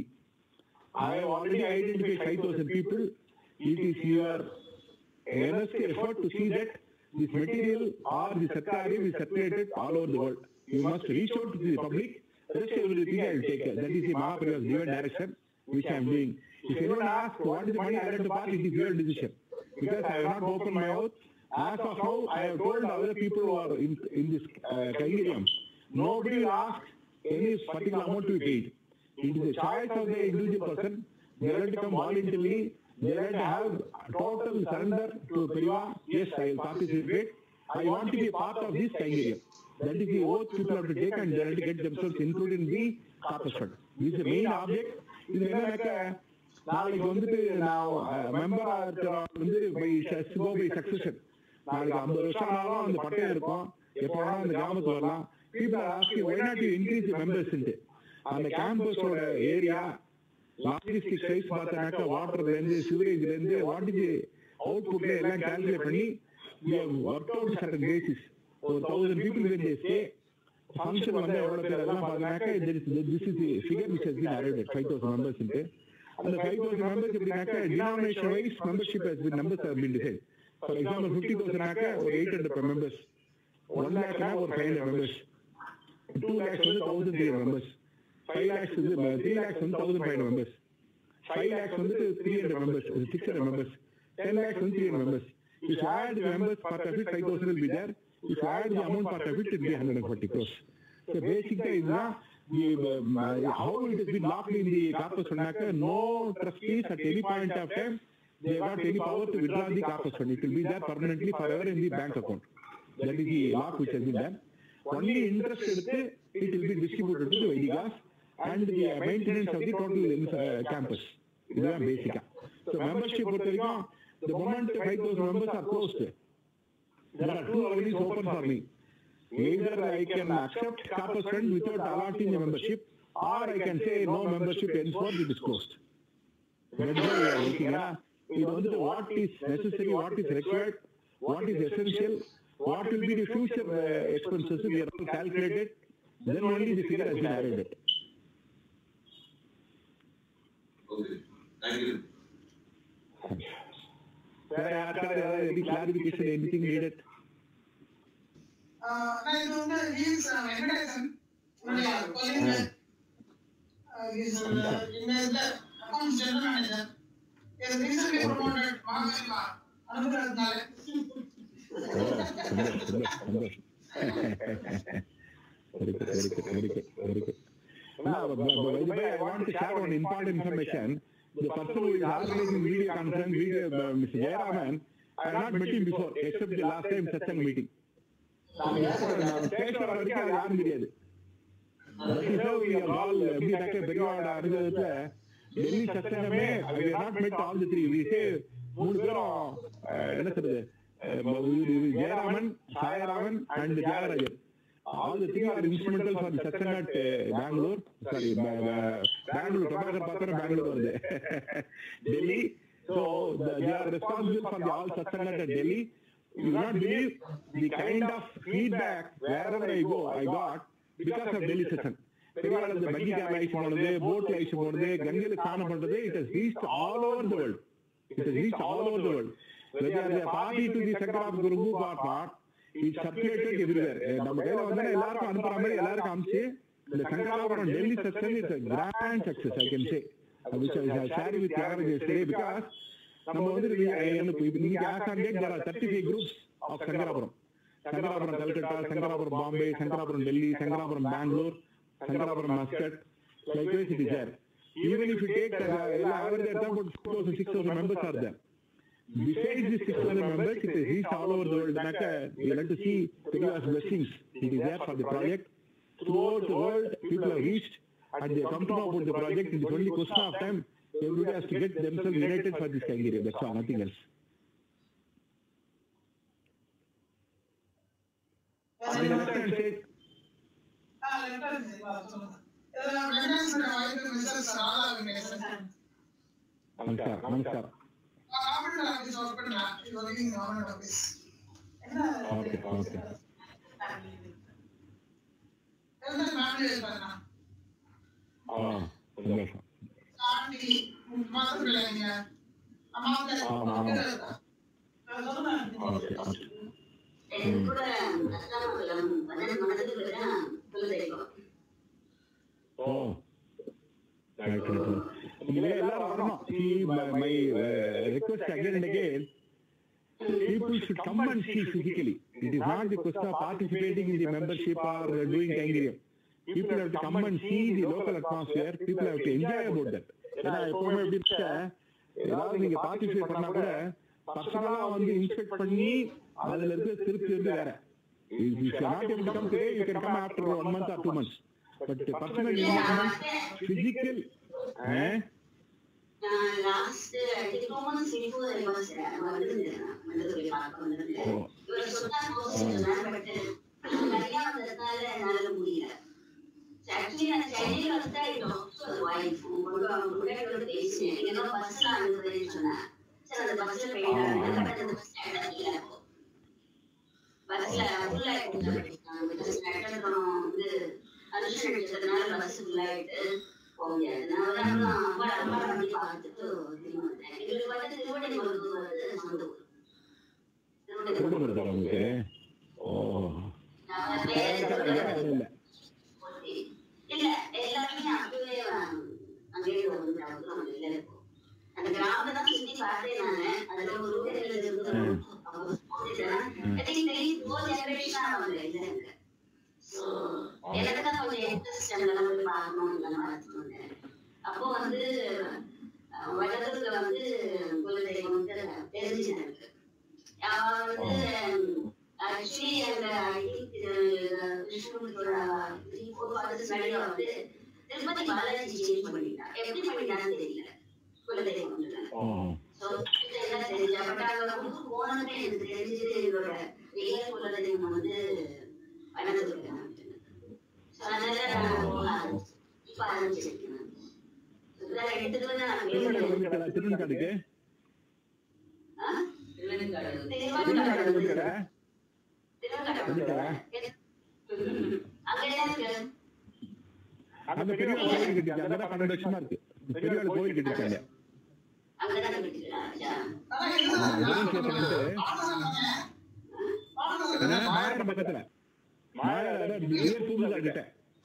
I have already identified 5,000 people. It is your earnest effort to see that this material or the Satyari is circulated all over the world. You must reach out to the public. Rest everything I will take care. That is the Mahaprabhu's given direction, which I am doing. If anyone asks what is the money I have to pass, it is your decision. Because I have not opened my mouth. As of now, I have told other people who are in, in this uh, Kaigirium, nobody will ask any particular amount to be paid. It is a choice of the individual person. They have to come voluntarily. They have to have total surrender to Periva. Yes, I will participate. I want to be a part of this Kaigirium. That is the oath people have to take and they have to get themselves included in the corpus fund. This is the main object. இது என்னன்னாக்க நாளைக்கு வந்துட்டு நான் மெம்பரா இருக்கிறவங்க வந்து by go by succession நாளைக்கு ஐம்பது வருஷம் ஆனாலும் அந்த பட்டம் இருக்கும் எப்போ வேணாலும் அந்த கிராமத்துக்கு வரலாம் people ask why not you increase members அந்த கேம்பஸோட ஏரியா லாஜிஸ்டிக் சைஸ் பார்த்தனாக்கா வாட்டர்ல இருந்து சிவரேஜ்ல இருந்து வாட் இஸ் அவுட்புட்ல எல்லாம் கால்குலேட் பண்ணி ஒர்க் அவுட் சர்டன் பேசிஸ் ஒரு thousand people when they stay function வந்து எவ்வளவு பேர் அதெல்லாம் பார்த்தனாக்கா this is figure which has been arrived five thousand members அந்த ஃபைவ் தௌசண்ட் மெம்பர்ஸ் எப்படினாக்கா denomination wise membership has been numbers have been decide for example fifty தௌசண்ட்னாக்கா ஒரு eight hundred members one லேக்னா ஒரு five hundred members two lakhs வந்து thousand three members five lakhs வந்து three lakhs வந்து thousand five members five lakhs வந்து three hundred members six hundred members ten lakhs வந்து three hundred members If you add the members part of it, 5,000 will be there. If you add the amount part of it, it will be 140 crores. So basically, இதுதான் the, um, uh, how it has been locked in the corpus fund, no trustees at any point of time, they got any power to withdraw the corpus fund. It will be there permanently forever in the bank account. That is the lock which has been done. Only interest எடுத்து it will be distributed to the Vedigas and the maintenance of the total uh, campus. இதுதான் பேசிக்கா so membership பொறுத்த வரைக்கும் the moment 5,000 members are closed, there are two avenues open for me. Either I can accept corpus fund without allotting a membership, or I can say no membership henceforth it is closed. That's why we are looking at இது வந்து what is necessary, what is required, what is essential, what will be the future uh, expenses we are all calculated, then only the figure has been arrived at. Okay thank you வேற யாருக்காவது ஏதாவது any clarification, anything needed? ஆஹ் நான் இது வந்து he's Venkatesan உன்னுடைய கொலிங்க he's இந்த இதுல accounts general manager is recently promoted மகாமேலா அனுப்புறதுனால சந்தோஷம், சந்தோஷம், சந்தோஷம். Very good, very good, very good, very good. Now, but- but- by the way, I want to share one important information. The person who is organizing video conference, video, uh, Mr. Jayaraman, I have not met him before, except the last time Satsang meeting. நான் பேசுற வரைக்கும் அது யாரும் தெரியாது That is how we are all, எப்படின்னாக்க பெரியவாட அனுபவத்துல Delhi சச்சங்கமே we have not met all the three. We say மூணு பேரும் அஹ், என்ன சொல்றது அஹ், இது- இது Jayaraman Sayaraman and Thyagarajan all the three are instrumental for the satsanga at Bangalore sorry Bangalore Prabhakar பார்த்தா பெங்களூர் வருது Delhi so they are responsible for the all satsanga at Delhi. You will not believe the kind of feedback wherever I go, I got because of Delhi session. Periyaval இந்த பங்கி gap ice போனது போட்ல ice போனது கங்கையில ஸ்நானம் பண்றது it has reached all over the world. It has reached all over the world. Whether they are party to the center of Guru or not, it circulated everywhere. Eh, நம்ம கையில வந்தா எல்லாருக்கும் அனுப்புற மாதிரி எல்லாருக்கும் அனுப்பிச்சு இந்த Sankarapuram Delhi section it's grand success I can say which I I shared with Yagar yesterday because நம்ம வந்து we- எனக்கு இப்ப இன்னைக்கு as on date there are 35 groups of Sankarapuram Sankarapuram Calcutta Sankarapuram Bombay Sankarapuram Delhi Sankarapuram Bangalore Sankarapuram Muscat likewise it is there even if you take uh, எல்லா average எடுத்தா about 6000 6000 members are there besides the 600 members it is reached all over the world Naka, we like to see Periya's blessings it is there for the project throughout the world people have reached and they come to know about the project it is only question of time everybody has to get themselves united for this Kangiri that's all nothing else and the left hand side ஆஹ் letter சொல்லுங்க இதுல வெங்கடேசனுடைய வாய்ப்பு Mrs Radha Venkatesan நமஸ்கார் நமஸ்கார் government office work பண்ணா இது வரைக்கும் கவர்மெண்ட் ஆஃபீஸ் என்ன ஓகே ஓகே எந்த ஃபேமிலி இருக்காங்க ஆ சந்தோஷம் ஆண்டி மாதம் பிள்ளைங்க அம்மாவுக்கு ஆமா, ஆமா. சொல்லுங்க ஓகே ஓகே எனக்கு கூட அஸ்தானபுரம் பன்னெண்டு மடத்துக்கு தான் குலதெய்வம் ஓ ரைட் ரைட் இங்கே எல்லாரும் வரணும் see my, my uh, request again and again people should come and see physically it is not the question of participating in the membership or uh, doing kangirium people have to come and see the local atmosphere people have to enjoy about that ஏன்னா எப்பவுமே எப்படி இருக்க ஏதாவது நீங்க participate பண்ணா கூட பர்சனலா வந்து இன்ஸ்பெக்ட் பண்ணி அதுல இருக்க திருப்தி வந்து வேற if you are not able to come today you can come after one month or two months but the personal involvement physical eh? நான் லாஸ்ட் டிப்ளமோ சினிஃபு யூனிவர்சிட்டி வந்திருந்தேன் மண்டபத்தில் பார்க்க வந்திருந்தேன் ஓ. இவர் சொன்னா போஸ்ட் பட் கல்யாணத்தினால என்னால முடியல ஆக்சுவலி நான் சென்னையில வந்து ஐ டாக் டு வைஃப் உங்க முன்னாடி வந்து பேசினேன் நீங்க ஏதோ பஸ்ல அனுப்புறேன்னு சொன்னேன் சரி அந்த பஸ்ல போயிட்டாங்க பட் அந்த பஸ் இல்ல அப்போ பஸ்ல ஃபுல் ஆயிட்டு பிகாஸ் நெட்டப்புறம் வந்து அனுஷன் எடுத்ததுனால பஸ் ஃபுல் ஆயிட்டு போக முடியாது நான் ஒரு நாள் அம்மா அம்மா பண்ணி பார்த்துட்டு திரும்பி வந்தேன் எங்களுக்கு வந்து திருவண்ணாமலை வந்து சொந்த ஊர் திரும்ப திருவண்ணாமலை இருக்காரு உங்களுக்கு ஓ நான் வேற வேற யாரும் இல்ல இல்ல எல்லாருமே அப்பவே அங்கேயே வந்துட்டாங்க நம்ம இல்ல இப்போ அந்த கிராமத்தை தான் சுத்தி பார்த்தேன் நானு அதுல ஒரு ஊர்ல இருந்து அவங்க போட்டுட்டேன் I think three four generation அவங்க இல்ல இங்க ஸோ எனக்கு தான் கொஞ்சம் இன்ட்ரெஸ்ட் அந்த போய் பார்க்கணும் இந்த மாதிரி வந்தேன் அப்போ வந்து வடலூர்ல வந்து குலதெய்வம் வந்து தெரிஞ்சு எனக்கு அவன் வந்து ஆக்சுவலி அந்த விஷ்ணுவோட த்ரீ ஃபோர் ஃபாதர்ஸ் நடுவில் வந்து திருப்பதி பாலாஜி சேஞ்ச் பண்ணிட்டான் எப்படி பண்ணிட்டான்னு தெரியல குலதெய்வம் வந்து ஓ ஸோ எல்லாம் தெரியல பட் அங்க வந்து போனதுமே எனக்கு தெரிஞ்சது என்னோட ரியல் குலதெய்வம் வந்து வனதுர்கா ஸோ அதனால நான் போக ஆரம்பிச்சேன் இப்போ ஆரம்பிச்சிருக்கேன் நான் இதெல்லாம் எடுத்துட்டு வந்து நான் திருவண்ணாமலை பேசுறேன் வந்துட்டா திருவண்ணாமலைக்கு ஆ? திருவெண்காடு திருவண்ணாமலை வந்துட்டா வந்துட்டா அந்த பெரிய கோயில் கட்டிச்சு அங்கதான் பன்னெண்டு வருஷமா இருக்கு பெரிய கோயில் கட்டிச்சாங்க ஆனா இதுதான் வெறும் கேட்டு பாடல மாயரம் பக்கத்துல மாயரம் வியர் பூமிகா கிட்ட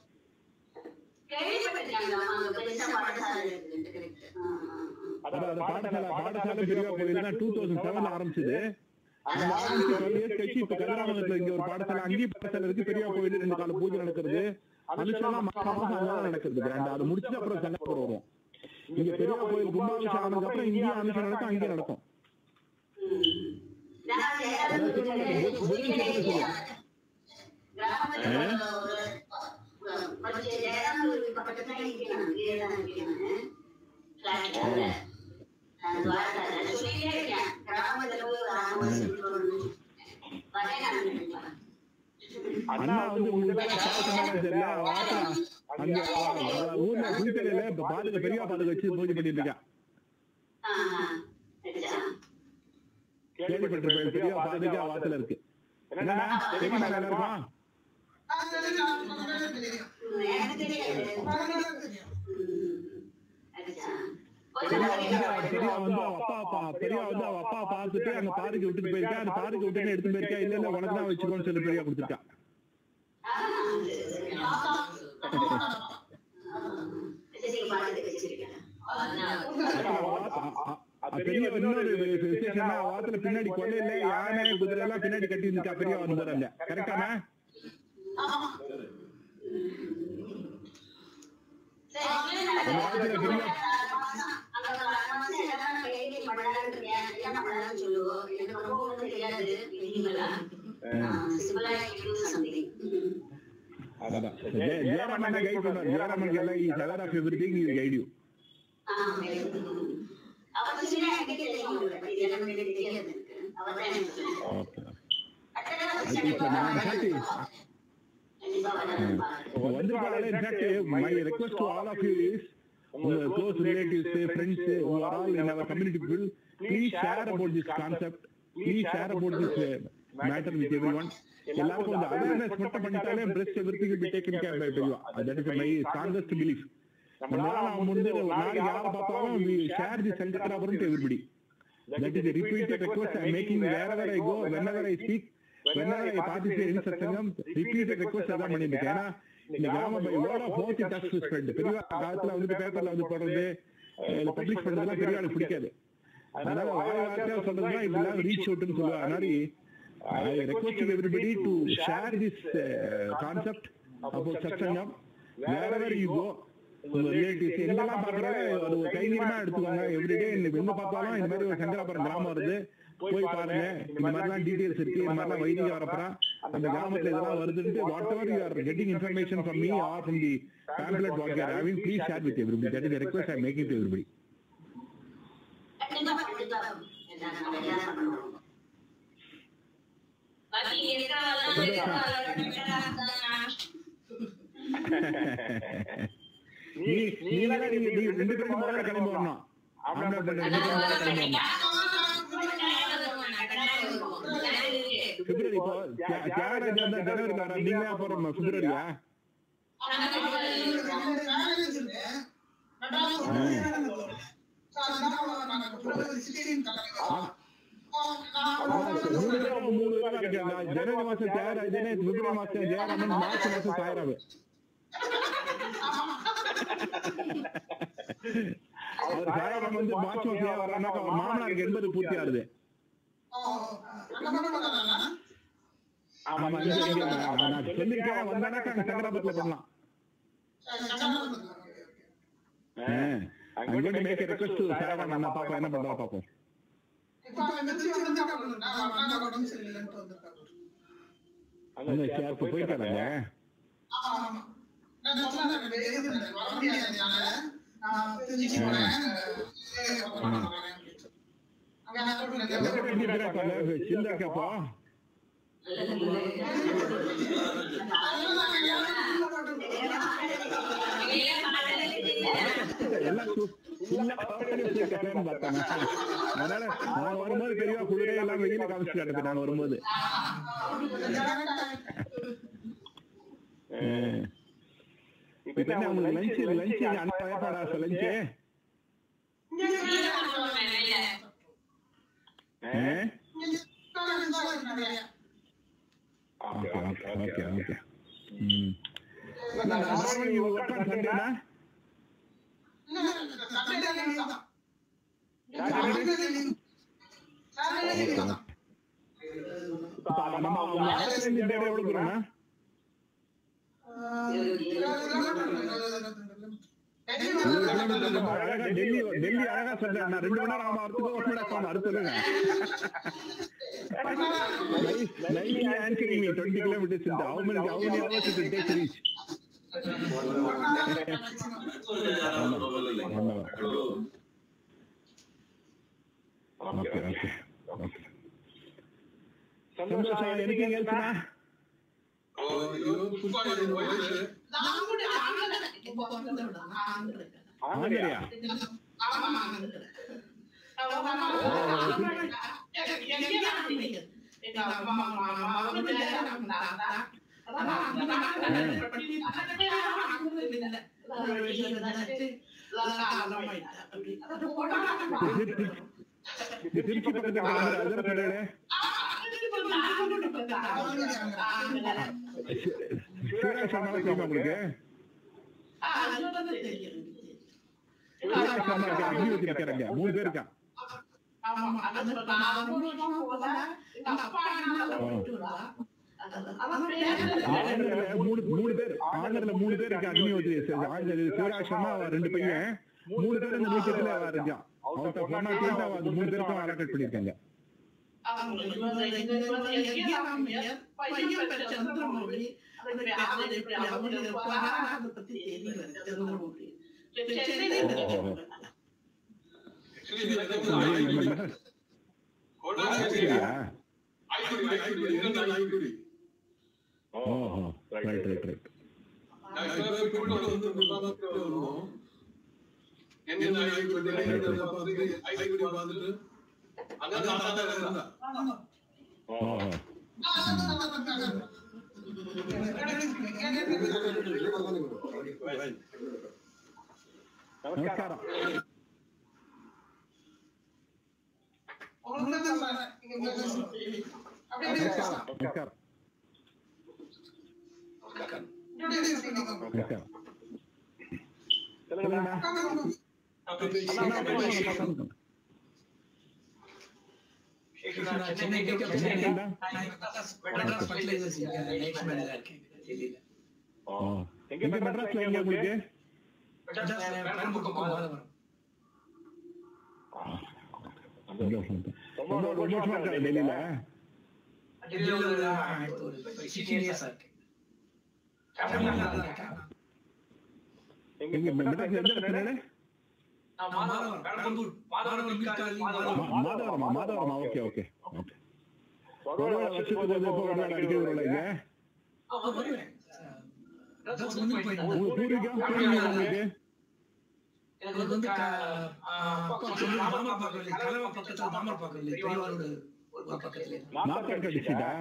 அதான் அந்த பாடசாலை பாடசாலை பெரிய கோயில் தான் டூ தௌசண்ட் செவன்ல ஆரம்பிச்சது அந்த ஆரம்பிச்சு டுவெல் இயர்ஸ் கழிச்சு இப்ப கதிராமங்கலத்துல இங்க ஒரு பாடசாலை அங்கேயும் பாடசாலை இருக்கு பெரிய கோயில் ரெண்டு கால பூஜை நடக்கிறது அனுஷம்லாம் மாசம் மாசம் அங்கதான் நடக்கிறது கிராண்டா அது முடிச்சுட்டு அப்புறம் சங்கப்பூர் வரும் இங்க பெரிய கோயில் கும்பாபிஷேகம் ஆனதுக்கு அப்புறம் இங்கேயும் அனுஷம் நடக்கும் அங்கேயும் நடக்கும் அண்ணா வந்து உங்களுக்கு ஷேர் பண்ணாலும் தெரியல வாசா அங்க அவ ஊர்ல குளித்தலையில இப்ப பாதுக பெரிய பாதுக வச்சு பூஜை பண்ணிட்டு இருக்கான் கேள்விப்பட்டிருப்பேன் பெரிய பாதுகா வாசல இருக்கு என்னன்னா தெரியுமா எல்லாருக்கும் பெரியா வந்து பெரியா வந்து அவ அப்பா அப்பா பெரியா வந்து அவ அப்பா பார்த்துட்டு அங்க பாருக்கு விட்டுட்டு போயிருக்கா அந்த பாருக்கு விட்டுட்டு எடுத்து போயிருக்கா இல்ல இல்ல உனக்கு தான் வச்சுக்கோன்னு சொல்லி பெரியா கொடுத்துருக்கா பெரிய இன்னொரு விசேஷம்னா வாத்துல பின்னாடி கொல்லையில யானை குதிரை எல்லாம் பின்னாடி கட்டி இருந்துச்சா பெரிய வரும்போது அங்க கரெக்டானா அதான் ஜெய- ஜெயராமன் கைட் பண்ணுவார் ஜெயராமன் எல்லாம் is aware of everything you guide you okay வந்திருக்காங்களே in fact my request to all of you is உங்க close relatives friends who are all in our community people please share about this concept please share about this uh, matter with everyone எல்லாருக்கும் கொஞ்சம் awareness மட்டும் பண்ணிட்டாலே rest everything be taken care by Periyava that is my strongest belief நம்மளால அவன் முடிஞ்ச ஒரு நாளைக்கு யாரை பார்த்தாலும் we share the Sankarapuram to everybody that is a repeated request I'm making wherever I go whenever I speak whenever I participate in சத்சங்கம் repeated request அதான் பண்ணிட்டு இருக்கேன் ஏன்னா இந்த கிராம by word of mouth it has to spread பெரிய காலத்துல வந்து பேப்பர்ல வந்து போடுறது இல்ல பப்ளிஷ் பண்றதெல்லாம் பெரிய ஆளுக்கு பிடிக்காது அதனால வாய் வார்த்தையா சொல்றதுதான் இதெல்லாம் ரீச் அவுட்னு சொல்லுவாங்க அதனால I request everybody to share this concept about Satsangam wherever you go உங்க ரிலேட்டிவ்ஸ் எங்கெல்லாம் பாக்குறாங்க அது ஒரு கைங்கரியமா எடுத்துக்கோங்க எவ்ரிடே எங்க பார்த்தாலும் இந்த மாதிரி ஒரு சங்கராபுரம் கிராமம் வருது போய் பாருங்க இந்த மாதிரிலாம் டீடைல்ஸ் இருக்கு இந்த மாதிரிலாம் வைதிக வரப்புறம் அந்த கிராமத்துல இதெல்லாம் வருதுன்ட்டு whatever you are getting information from me or from the pamphlet what you are having please share with everybody that is request I making to everybody நீ நீங்க தான் நீங்க நீங்க ரெண்டு பேரும் முதல்ல கிளம்பி வரணும் ஆம்பளை பொண்ணு ரெண்டு பேரும் முதல்ல கிளம்பி வரணும் பிப்ரவரி இப்போ தியா- தியாகராஜா வந்து ஜனவரி வரா நீங்க அப்புறம் பிப்ரவரியா மேரேஜ் இருக்கு ரெண்டாவது ஒரு கல்யாணம் இருக்கு. So, அதனால நாங்க பிப்ரவரி 16 கல்யாணம். மூணு பேரும் மூணு பேரும் இருக்காங்க ஜனவரி மாசம் தியாகராஜனே பிப்ரவரி மாசம் ஜெயராமன் மார்ச் மாசம் சாயராமன் அவர் சாயராமன் வந்து மார்ச் மாசம் ஏன் வர்றாருன்னா அவர் மாமனாருக்கு எண்பது பூர்த்தி ஆகுது ஆமா இங்க இங்க நான் நான் சொல்லிருக்கேன் வந்தானாக்கா அங்க சங்கராபத்துல பண்ணலாம் I'm going to make a request to சாயராமன் அண்ணா பாப்போம் என்ன பண்றா பாப்போம் அந்த சேர்ப்பு போயிட்டாங்க எப்படி இருக்காங்க சிந்தாக்கப்பா எல்லாம் சு- full ஆ cover பண்ணி வச்சிருக்காங்கன்னு பார்த்தாங்க. அதனால நான் வரும்போது பெரியவா குளிரே எல்லாம் வெளியில காமிச்சு காட்டுது நான் வரும்போது அஹ். இப்ப என்ன உங்களுக்கு லஞ்ச் லஞ்ச் அனுப்ப ஏற்பாடா sir lunch okay okay okay okay ம் நார்மலி யூ ஒர்க் ஆன் சண்டேனா இப்ப நம்ம அவங்க ஆஸ்திரேலியன் டே எவ்வளவு தூரம்னா ரொம்ப அழகா டெல்லி டெல்லி அழகா சொல்றேன் நான் ரெண்டு மணி நேரம் ஆகும் வரத்துக்கு ஒரு மணி நேரம் ஆகும் அடுத்து சொல்லுங்க Nice, nicely answering me. 20 kilometers in the, how many, how many hours it will take to reach? Okay, okay, okay. சந்தோஷம் anything else னா? ஆந்திரியா? இது திருச்சி பக்கத்துல ஆந்திரா, அதுதானே சொல்றீங்க? சிவராஜ் சர்மாவை தெரியுமா உங்களுக்கு? சிவராஜ் சர்மா இருக்கான், அக்னி வச்சு நிக்கிறாங்க. மூணு பேர் இருக்கான். ஆந்திரால மூணு மூணு பேர் ஆந்திரால மூணு பேர் இருக்கு அக்னி வச்சு சிவராஜ் சர்மா அவன் ரெண்டு பையன் மூணு பேர் இந்த மீட்டத்துல அவன் இருக்கான் அவன்கிட்ட ஒன் ஆர் டூ அது மூணு பேருக்கும் அலர்ட் பண்ணிருக்காங்க அப்படியா? ஓஹோ ரைட் ரைட் ரைட் ஓஹோ நமஸ்காரம் நமஸ்காரம் நமஸ்காரம் நமஸ்காரம் சொல்லுங்கண்ணா அண்ணா, சொல்லுங்க, சொல்லுங்க. என்னண்ணா? ஓ. எங்க மெட்ராஸ்ல எங்க உங்களுக்கு சந்தோஷம். ரொம்ப ரொம்ப வருஷமா இருக்காரு டெல்லியில எங்க மெட்ராஸ் எந்த இடத்துல மாதவரமா மாதவரமா ஓகே ஓகே ஓகே ஒருவேளை வருஷத்துக்கு ஒரு எப்போ ஒரு நாள் அடிக்கடி வரும்ல இங்க அதான் வந்து போயிடும் உங்களுக்கு பூர்வீகம் பூர்வீகம் உங்களுக்கு எனக்கு வந்து க- ஆ, பக்கம் வந்து தாமரப்பாக்கம் இல்லை, கலவை பக்கத்துல தாமரப்பாக்கம் இல்லை, பெரியவாரோட ஒரு பக்கத்துல. நாத்தாக்கா டிஸ்ட்ரிக்டா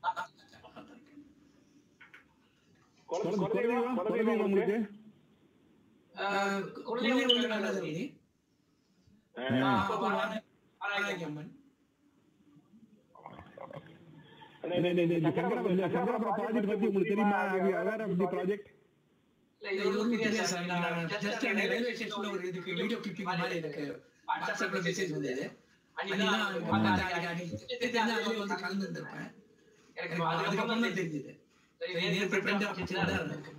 குலதெய்வம் குலதெய்வம் உங்களுக்கு ஆ, குலதெய்வம் வந்து நல்லதம்பி. ஆ, அப்புறம் வான- வாராகி அம்மன். இந்த- இந்த- இந்த சங்கராபுரம் இந்த சங்கராபுரம் ப்ராஜெக்ட் பத்தி உங்களுக்கு தெரியுமா அவேர் ஆஃப் தி ப்ராஜெக்ட் இல்ல, இது வந்து தெரியாது சார். நான் just எனக்கு ரயில்வே ஸ்டேஷன்ல ஒரு இதுக்கு வீடியோ கிளிப்பிங் மாதிரி எனக்கு வாட்ஸ்அப்ல மெசேஜ் வந்தது அன்னைக்கு தான் எனக்கு பார்த்தா அன்னைக்கு அன்னைக்கு தெரிஞ்சா அதுலயே வந்து கலந்துருந்திருப்பேன். எனக்கு அதுக்கப்புறம் தான் தெரிஞ்சது சரி, நேத்து friend ஆ பேசினதா இருக்கு.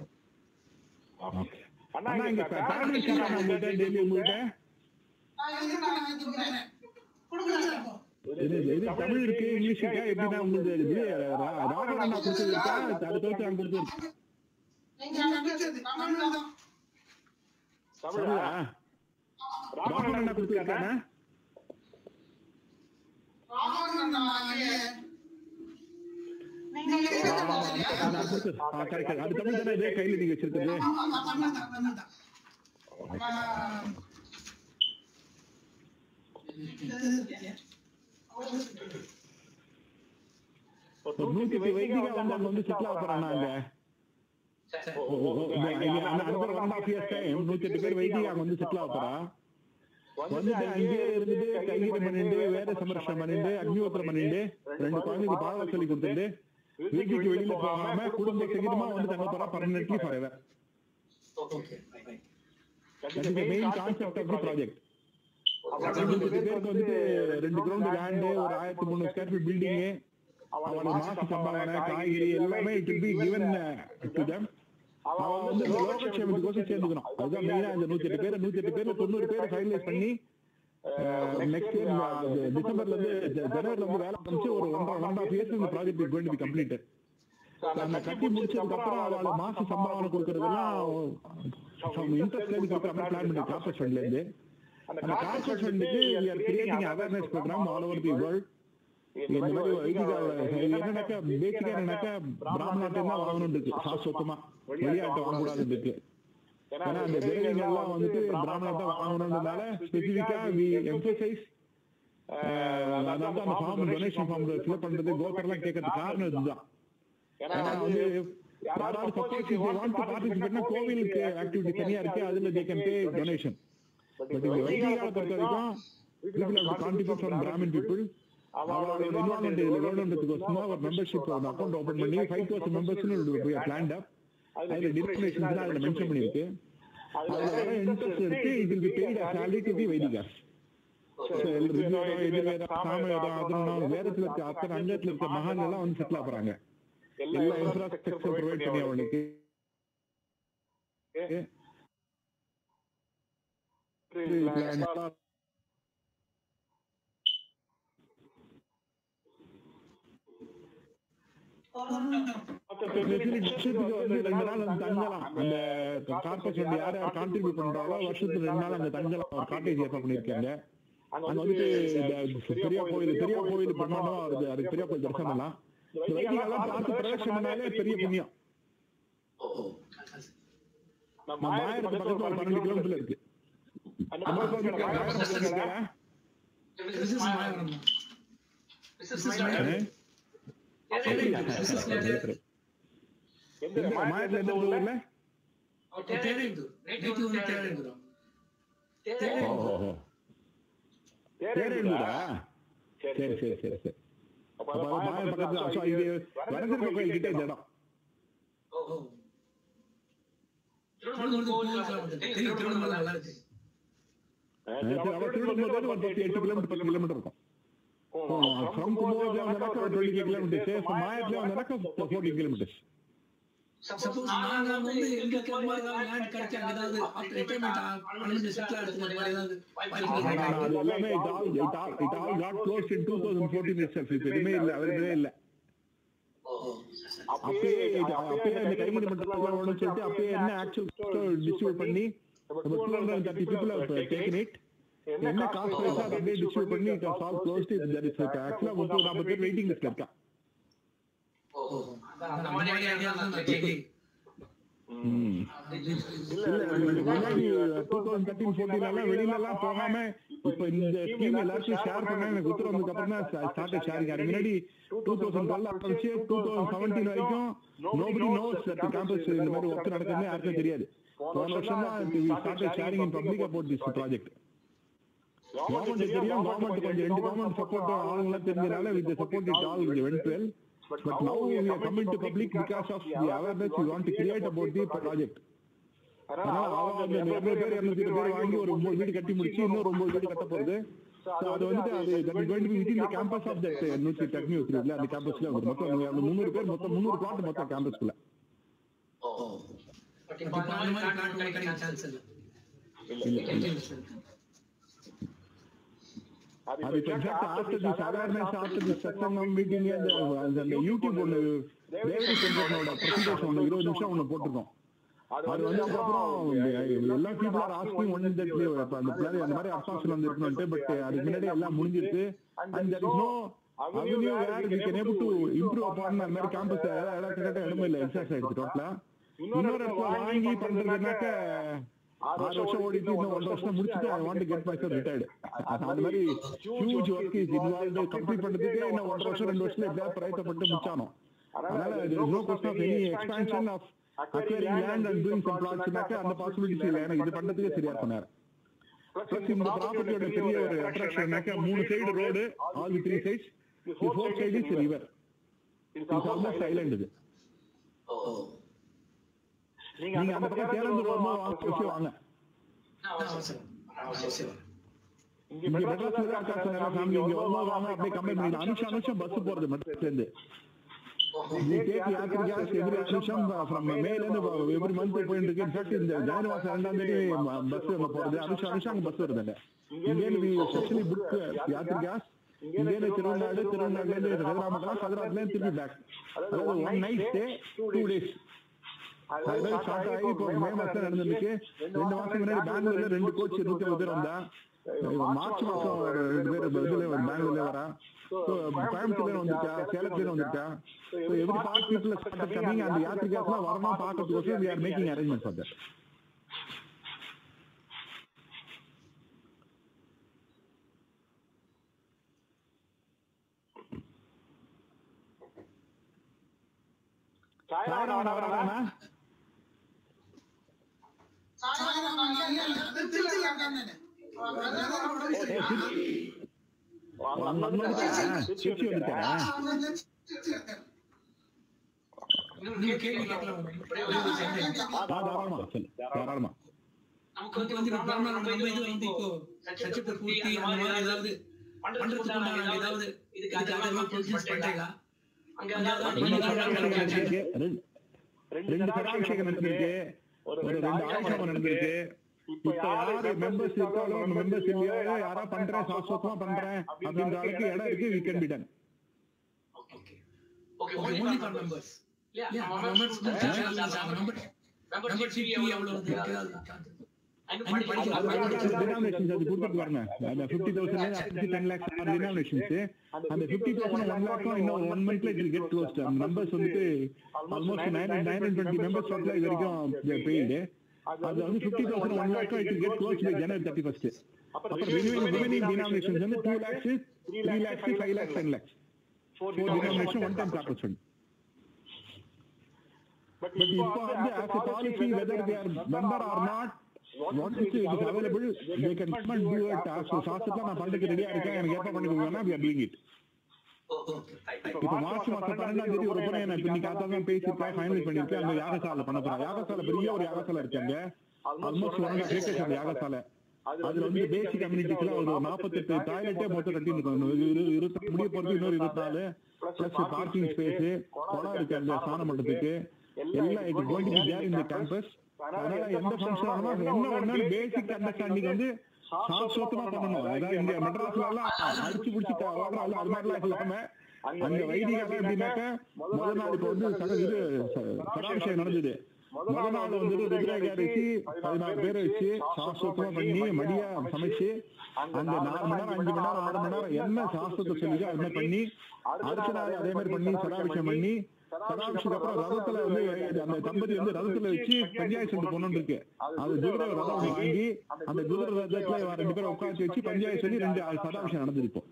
அண்ணா இங்க பேரண்ட் இருக்காங்க உங்கள்கிட்ட டெய்லி உங்கள்கிட்ட நான் எதுக்கு நான் இது கொடுக்குறேன். கொடுக்குறேன் சார் இப்போ. இது இது தமிழ் இருக்கு இங்கிலீஷ் இருக்கா எப்படின்னா உங்களுக்கு இது ரா- ராகவன் அண்ணா கொடுத்தது இருக்கா அதை தவிர்த்து நான் கொடுத்தது நீங்க அங்க பேசுறது தமிழ்ல தான். தமிழா ராகவன் அண்ணா கொடுத்துருக்கானே ராமன் நான் இல்லையே. நீங்க எதுக்கு பேசுறீங்க? நான் கொடுத்து ஆ கரெக்ட் அது தமிழ் தானே இதே கையில நீங்க வச்சிருக்கிறது ஆமா, ஆமா, தமிழ் தான், தமிழ் தான். ஆ, ஒரு நூத்தி எட்டு வைதிகா வந்து அங்க வந்து செட்டில் ஆக போறாங்க அங்க சரி. ஓ, ஓ, ஓ, இந்த இங்க அந்த another one of years time நூத்தி எட்டு பேர் வைதிகா அங்க வந்து செட்டில் ஆக போறா வந்துட்டு அங்கேயே இருந்துட்டு கைகறி பண்ணிட்டு வேத சமரட்சணம் பண்ணிட்டு அக்னிஹோத்திரம் பண்ணிட்டு ரெண்டு குழந்தைக்கு பாடம் சொல்லி கொடுத்துட்டு வீட்டுக்கு வெளியில போகாம குடும்ப சகிதமா வந்து தங்க போறா permanently for ever Okay. That is main concept of the project நூத்தி பேருக்கு வந்துட்டு ரெண்டு கிரவுண்ட் லேண்டு ஒரு ஆயிரத்தி முந்நூறு ஸ்கொயர் ஃபீட் பில்டிங் அவனோட மாச சம்பாவனை காய்கறி எல்லாமே it will be given to them அவன் வந்து இந்த லோகக்ஷேமத்துக்கோசம் சேர்ந்துக்கணும் அதுதான் மெயினா இந்த நூத்தி எட்டு பேர் நூத்தி எட்டு பேர்ல தொண்ணூறு பேர் ஃபைனலைஸ் பண்ணி நெக்ஸ்ட் இயர் டிசம்பர்ல இருந்து ஜ- ஜனவரில இருந்து வேலை ஆரம்பிச்சு ஒரு ஒன்றரை ஒன் ஆஃப் இயர்ஸ் இந்த project is going to be completed அந்த கட்டி முடிச்சதுக்கு அப்புறம் அவளை மாச சம்பாவனை கொடுக்கறதெல்லாம் இன்ட்ரெஸ்ட் லேருந்து கொடுக்குற மாதிரி பிளான் பண்ணி கார்பரேட் ஃபண்ட்ல இருந்து அந்த கார்பரேட் ஃபண்டுக்கு we are creating awareness program all over the world இந்த மாதிரி ஒரு இதுக்கு என்னன்னாக்கா பேசிக்கா என்னன்னாக்கா பிராமணாட்டை தான் வாங்கணும் இருக்கு சாஸ்வத்தமா வெளியாட்ட வாங்கக்கூடாது இருக்கு ஏன்னா அந்த விரதங்கள்லாம் வந்துட்டு பிராமணாட்டை வாங்கணுன்றதுனால ஸ்பெசிபிக்கா வி எம்பசைஸ் அதாவது அந்த ஃபார்ம் டொனேஷன் ஃபார்ம் ஃபில் பண்றது கோத்தர்லாம் கேட்கறதுக்கு காரணம் இதுதான் ஏன்னா வந்து யாராவது சப்போஸ் இஃப் வாண்ட் டு பார்ட்டிசிபேட்னா கோவிலுக்கு ஆக்டிவிட்டி தனியா இருக்கு அதுல they can pay donation but இந்த வைதிகால பொறுத்த வரைக்கும் people have to contribute from Brahmin people அவங்களோட இன்வால்மெண்ட் இதுல வேணுன்றதுக்கோசம் தான் ஒரு மெம்பர்ஷிப் ஒரு அக்கௌண்ட் ஓபன் பண்ணி five thousand members planned up அதுல டினாமினேஷன் தான் அதுல மென்ஷன் பண்ணிருக்கு அதுல வர இன்ட்ரெஸ்ட் இருக்கு it will be paid as salary to the vaidikas So, Rigvedam, Yajurvedam, Samavedam, Atharvanam, வேதத்துல இருக்க அத்தனை அங்கத்துல இருக்க மகான்கள் எல்லாம் வந்து செட்டில் ஆகுறாங்க எல்லா இன்ஃப்ராஸ்ட்ரக்சர் ப்ரொவைட் பண்ணி அவனுக்கு வருஷத்துக்கு வந்து ரெண்டு நாள் வந்து தங்கலாம் அந்த கார்பரேஷன் யார் யார் கான்ட்ரிபியூட் பண்றாங்களோ வருஷத்துக்கு ரெண்டு நாள் அங்க தங்கலாம் ஒரு காட்டேஜ் ஏற்பாடு பண்ணிருக்காங்க அங்க வந்துட்டு இந்த பெரிய கோயில் பெரிய கோயில் பிரம்மாண்டமா வருது அதுக்கு பெரிய கோயில் தரிசனம் பண்ணலாம் இந்த வைதிகெல்லாம் பார்த்து பிரதட்சணம் பண்ணாலே பெரிய புண்ணியம் நம்ம மாயத்துக்கு பக்கத்துல ஒரு பன்னெண்டு கிலோமீட்டர்ல இருக்கு அந்த பக்கம் வந்து மாயர் பக்கத்துல இருக்கா? This is மாயவரம் தான். This is ஆ? மாயவரம். அப்படியா? எந்த மாயத்துல எந்த ஊர்ல தேரைந்தூர். நேற்று வந்து தேரைந்தூர். ஓ, ஓ, ஓ. பேரேந்தூரா சரி சரி சரி சரி அப்ப அது மாயர் பக்கத்துல so இது வரதர்ப கோயில் கிட்ட இந்த இடம் ஓ. திருவண்ணாமலை கோவிலுக்குலாம் வந்து தெரியும், திருவண்ணாமலை நல்லா இருக்கு. சரி, அப்ப திருவண்ணாமலை ஒரு பத்து எட்டு கிலோமீட்டர் பத்து கிலோமீட்டர் இருக்கும் ஃப்ரம் கும்போஜ் வந்தனாக்கா ஒரு டுவெண்ட்டி கிலோமீட்டர்ஸ் மாயத்துல வந்தனாக்கா ஃபோர்ட்டி கிலோமீட்டர்ஸ் Suppose நாங்க வந்து எங்களுக்கு அந்த மாதிரி ஏதாவது land கிடைச்சு அங்க ஏதாவது after retirement ஆ- ஆனது settle ஆகுறதுக்கு அந்த மாதிரி ஏதாவது வாய்ப்பு ஆனா, இருக்கா? அது எல்லாமே it all it all it all got closed in 2014 itself இப்ப எதுவுமே இல்ல அவருமே இல்ல அப்பயே இது- அப்பயே அந்த கைவினை மட்டத்துல வேணும்னு சொல்லிட்டு அப்பயே என்ன ஆக்சுவல் டிஸ்ட்ரிபியூட் பண்ணி நம்ம two hundred thirty people taken it என்ன காசு பைசா அதை அப்படியே டிஸ்ட்ரிபியூட் பண்ணி it solve closed that is ஆக்சுவலா முப்பது நாற்பது பேர் வெயிட்டிங் லிஸ்ட்ல இருக்கா ஓ. அந்த மாதிரி idea தான் நான் கேட்கிறேன். ம். இல்ல இதுக்கு முன்னாடி டூ தௌசண்ட் தேர்ட்டின் ஃபோர்டீன் எல்லாம் வெளியில எல்லாம் போகாம இப்ப இந்த ஸ்கீம் எல்லாருக்கும் ஷேர் பண்ண எனக்கு உத்தரவு வந்ததுக்கு அப்புறம் தான் ஸ்டார்ட் ஷேரிங் அதுக்கு முன்னாடி டூ தௌசண்ட் டுவெல் ஆரம்பிச்சு டூ தௌசண்ட் செவன்டீன் வரைக்கும் நோபடி நோஸ் தட் கேம்பஸ் இந்த மாதிரி ஒர்க் நடக்குதுன்னு யாருக்கும் தெரியாது போன வருஷம் தான் we start sharing in public about this project government தெரியும் கவர்மெண்ட் கொஞ்சம் ரெண்டு கவர்மெண்ட் சப்போர்ட் ஆளுங்களாம் தெரிஞ்சனால with support it all went well but now we are coming to public because of the awareness we want to create about the project அதனால அவங்க இருநூறு பேர் இருநூத்தி பேர் வாங்கி ஒரு ஒன்பது வீடு கட்டி முடிச்சு இன்னும் ஒன்பது வீடு கட்ட போகுது So அது வந்துட்டு அது that is going to be within the campus of that uh, நூத்தி டெக்னி வச்சிருக்குல்ல அந்த கேம்பஸ்ல வந்து மொத்தம் அந்த முந்நூறு பேர் மொத்தம் முந்நூறு பிளாட் மொத்தம் கேம்பஸ்க்குள்ள இப்போ அந்த மாதிரி பிளாட் உங்களுக்கு கிடைக்க சான்ஸ் இல்லை அது இப்போ exact after this awareness after this Satsangam meeting அந்த அந்த அந்த யூடியூப் ஒன்று தேவரி சென்டர்னோட பிரசன்டேஷன் ஒன்று இருபது நிமிஷம் ஒன்று போட்டிருக்கோம் அது வந்ததுக்கு அப்புறம் எல்லா people are asking one that அந்த பிளான் அந்த மாதிரி அப்பாசல் வந்து இருக்கணும்ட்டு பட் அதுக்கு முன்னாடி எல்லாம் முடிஞ்சிருக்கு and that is no avenue where we can able to improve upon அந்த மாதிரி கேம்பஸ் இடம் கிட்ட இடமே இல்லை எக்ஸாக்ட் ஆயிடுச்சு டோட்டலா இன்னொரு இடத்துல வாங்கி பண்றதுனாக்க ஆறு வருஷம் ஓடிட்டு இன்னும் ஒன்றரை வருஷம் முடிச்சுட்டு I want get my self retired அந்த மாதிரி huge work is involved complete பண்றதுக்கு இன்னும் ஒன்றரை வருஷம் ரெண்டு வருஷத்துல எப்படியாவது பிரயத்தப்பட்டு முடிச்சானோ அதனால no question of any expansion of acquiring land and doing some பிளாட்ஸ்னாக்க அந்த பாசிபிலிட்டிஸ் இல்லை எனக்கு இது பண்றதுக்கே சரியா பண்ணாரு பிளஸ் இந்த ப்ராப்பர்ட்டியோட பெரிய ஒரு அட்ராக்ஷன்னாக்க மூணு side road all the three sides the four side is river it's almost island இது நீங்க அந்த பக்கம் தேர்ந்து வரும்போது வாங்க அவசியம் வாங்க இங்க மெட்ராஸ்ல தான் இருக்கா சொன்ன ஃபேமிலி இங்க வரும்போது வாங்க அப்படியே கம்பெனி பண்ணி அனுஷம் அனுஷம் பஸ் போறது மெட்ராஸ்ல இருந்து we take யாத்திரை கேஸ் எவ்ரி அனுஷம் ஃப்ரம் மேல இருந்து எவ்ரி மந்த் போயிட்டு இருக்கு இன்ஃபேக்ட் இந்த ஜனவரி மாசம் ரெண்டாம் தேதி பஸ் அங்க போறது அனுஷம் அனுஷம் அங்க பஸ் வருது இங்க இருந்து ஸ்பெஷலி புக் யாத்திரை கேஸ் இங்க இருந்து திருவண்ணாடு திருவண்ணாடுல இருந்து கதிராமங்கலம் கதிராமத்துல இருந்து திருப்பி பேக் அதாவது one night stay two days அதாவது ஸ்டார்ட் ஆகி இப்போ மே மாசம் நடந்திருக்கு ரெண்டு மாசம் முன்னாடி பெங்களூர்ல ரெண்டு கோச் நூத்தி ஐம்பது பேர் வந்தா மார்ச் மாசம் ஒரு ரெண்டு பேர் இதுல பெங்களூர்ல வரா கோயம்புத்தூர்ல வந்துட்டா சேலத்துல வந்துட்டா so every part people start coming அந்த யாத்திரிகாஸ்லாம் வரணும் பார்க்கறதுக்கோசம் we are making arrangement for that சாயராமன் வரானா சாயங்காலம் நான் இல்ல, இல்ல, திருச்சியில இருக்கேன் நானு. திருச்சி வந்துட்டாரா திருச்சியில இருக்கேன். நீங்க கேள்வி கேட்கலாம் ஒரே ஒரு sentence. தாராளமா சொல்லு தாராளமா நமக்கு வந்து வந்து நம்ம நம்ம இது வந்து இப்போ சச்சத்தை பூர்த்தி அந்த மாதிரி ஏதாவது பண்றதுக்கு உண்டான ஏதாவது இதுக்கு அதிகமா ப்ரொடியூஸ் பண்றீங்களா அங்க ஏதாவது ரெண்டு பண்ணி சதாபிஷேகம் நடந்திருக்கு ரெண்டு- ரெண்டு சதாபிஷேகம் நடந்திருக்கு ஒரு ரெண்டு ஆசிரமம் நடந்திருக்கு இப்ப யாரு மெம்பர்ஸ் இருக்காலோ மெம்பர்ஸ் இல்லையோ யாரா பண்றேன் சாஸ்வதமா பண்றேன் அப்படின்ற அளவுக்கு இடம் இருக்கு we can be done okay only for members yeah members members membership fee எவ்வளவு வந்து இருக்குது அது படிக்கலாம் டினாமினேஷன்ஸ் அது கொடுத்துட்டு வரணும் அந்த fifty thousand ten lakhs denominations அந்த ஃபிஃப்டி தௌசண்ட் ஒன் லேக்கும் இன்னும் ஒன் மந்த்ல இட் கெட் க்ளோஸ் அந்த நம்பர்ஸ் வந்துட்டு almost nine nine and twenty members வரல இது வரைக்கும் பெய்டு அது வந்து ஃபிஃப்டி தௌசண்ட் ஒன் லேக்கும் it get close by January thirty first அப்புறம் ரிமைனிங் ரிமைனிங் டினாமினேஷன்ஸ் வந்து two lakhs three lakhs five lakhs ten lakhs four denomination one time practice பண்ணி பட் இப்போ வந்து as a policy whether they are member are not once it is available, they can come and do it. As சாஸ்திரத்துல நான் பண்றதுக்கு ரெடியா இருக்கேன் எனக்கு எப்ப பண்ணி கொடுங்கன்னா we are doing it. இப்போ மார்ச் மாசம் பன்னெண்டாம் தேதி ஒரு பொண்ணு நான் இன்னைக்கு காத்தால தான் பேசியிருக்கேன் ஃபைனல் பண்ணிருக்கேன் அந்த யாகசாலை பண்ண போறேன் யாகசாலை பெரிய ஒரு யாகசாலை இருக்காங்க ஆல்மோஸ்ட் ஒன் அண்ட் ஏக்கர்ஸ் அந்த யாகசாலை அதுல வந்து பேசிக் கம்யூனிட்டிஸ்ல ஒரு நாற்பத்தெட்டு டாய்லெட்டே மொத்தம் கட்டி இருக்கணும் இருபத்தி முடிய போறது இன்னொரு இருபத்தி நாலு பிளஸ் பார்க்கிங் ஸ்பேஸ் குளம் இருக்கு அந்த ஸ்நானம் பண்றதுக்கு எல்லாம் it going to be there in the campus அதனால எந்த ஃபங்க்ஷன் ஆனாலும் என்ன ஒண்ணு பேசிக் அண்டர்ஸ்டாண்டிங் வந்து சாஸ்வத்தமா பண்ணணும் அதாவது இங்க மெட்ராஸ்ல எல்லாம் அடிச்சு பிடிச்சி ஓடுறாங்க அது மாதிரிலாம் இல்லாம அங்க வைதிகால எப்படின்னாக்க முதல் நாள் இப்போ வந்து சட இது சடாபிஷேகம் நடந்தது முதல் நாள் வந்துட்டு ருத்ராக அரிசி பதினாறு பேரை வச்சு சாஸ்வத்தமா பண்ணி மடியா சமைச்சு அந்த நாலு மணி நேரம் அஞ்சு மணி நேரம் ஆறு மணி நேரம் என்ன சாஸ்திரத்தை சொல்லுதோ அது மாதிரி பண்ணி அடுத்த நாள் அதே மாதிரி பண்ணி சடாபிஷேகம் பண்ணி சதாபிஷேகம் அப்புறம் ரதத்துல வந்து அந்த தம்பதி வந்து ரதத்துல வச்சு பஞ்சாயத்து சொல்லி கொண்டு இருக்கு அது குதிரை ரதம் வாங்கி அந்த குதிரை ரதத்துல ரெண்டு பேரும் உட்காந்து வச்சு பஞ்சாயத்து சொல்லி ரெண்டு சதாபிஷேகம் நடந்தது இப்போ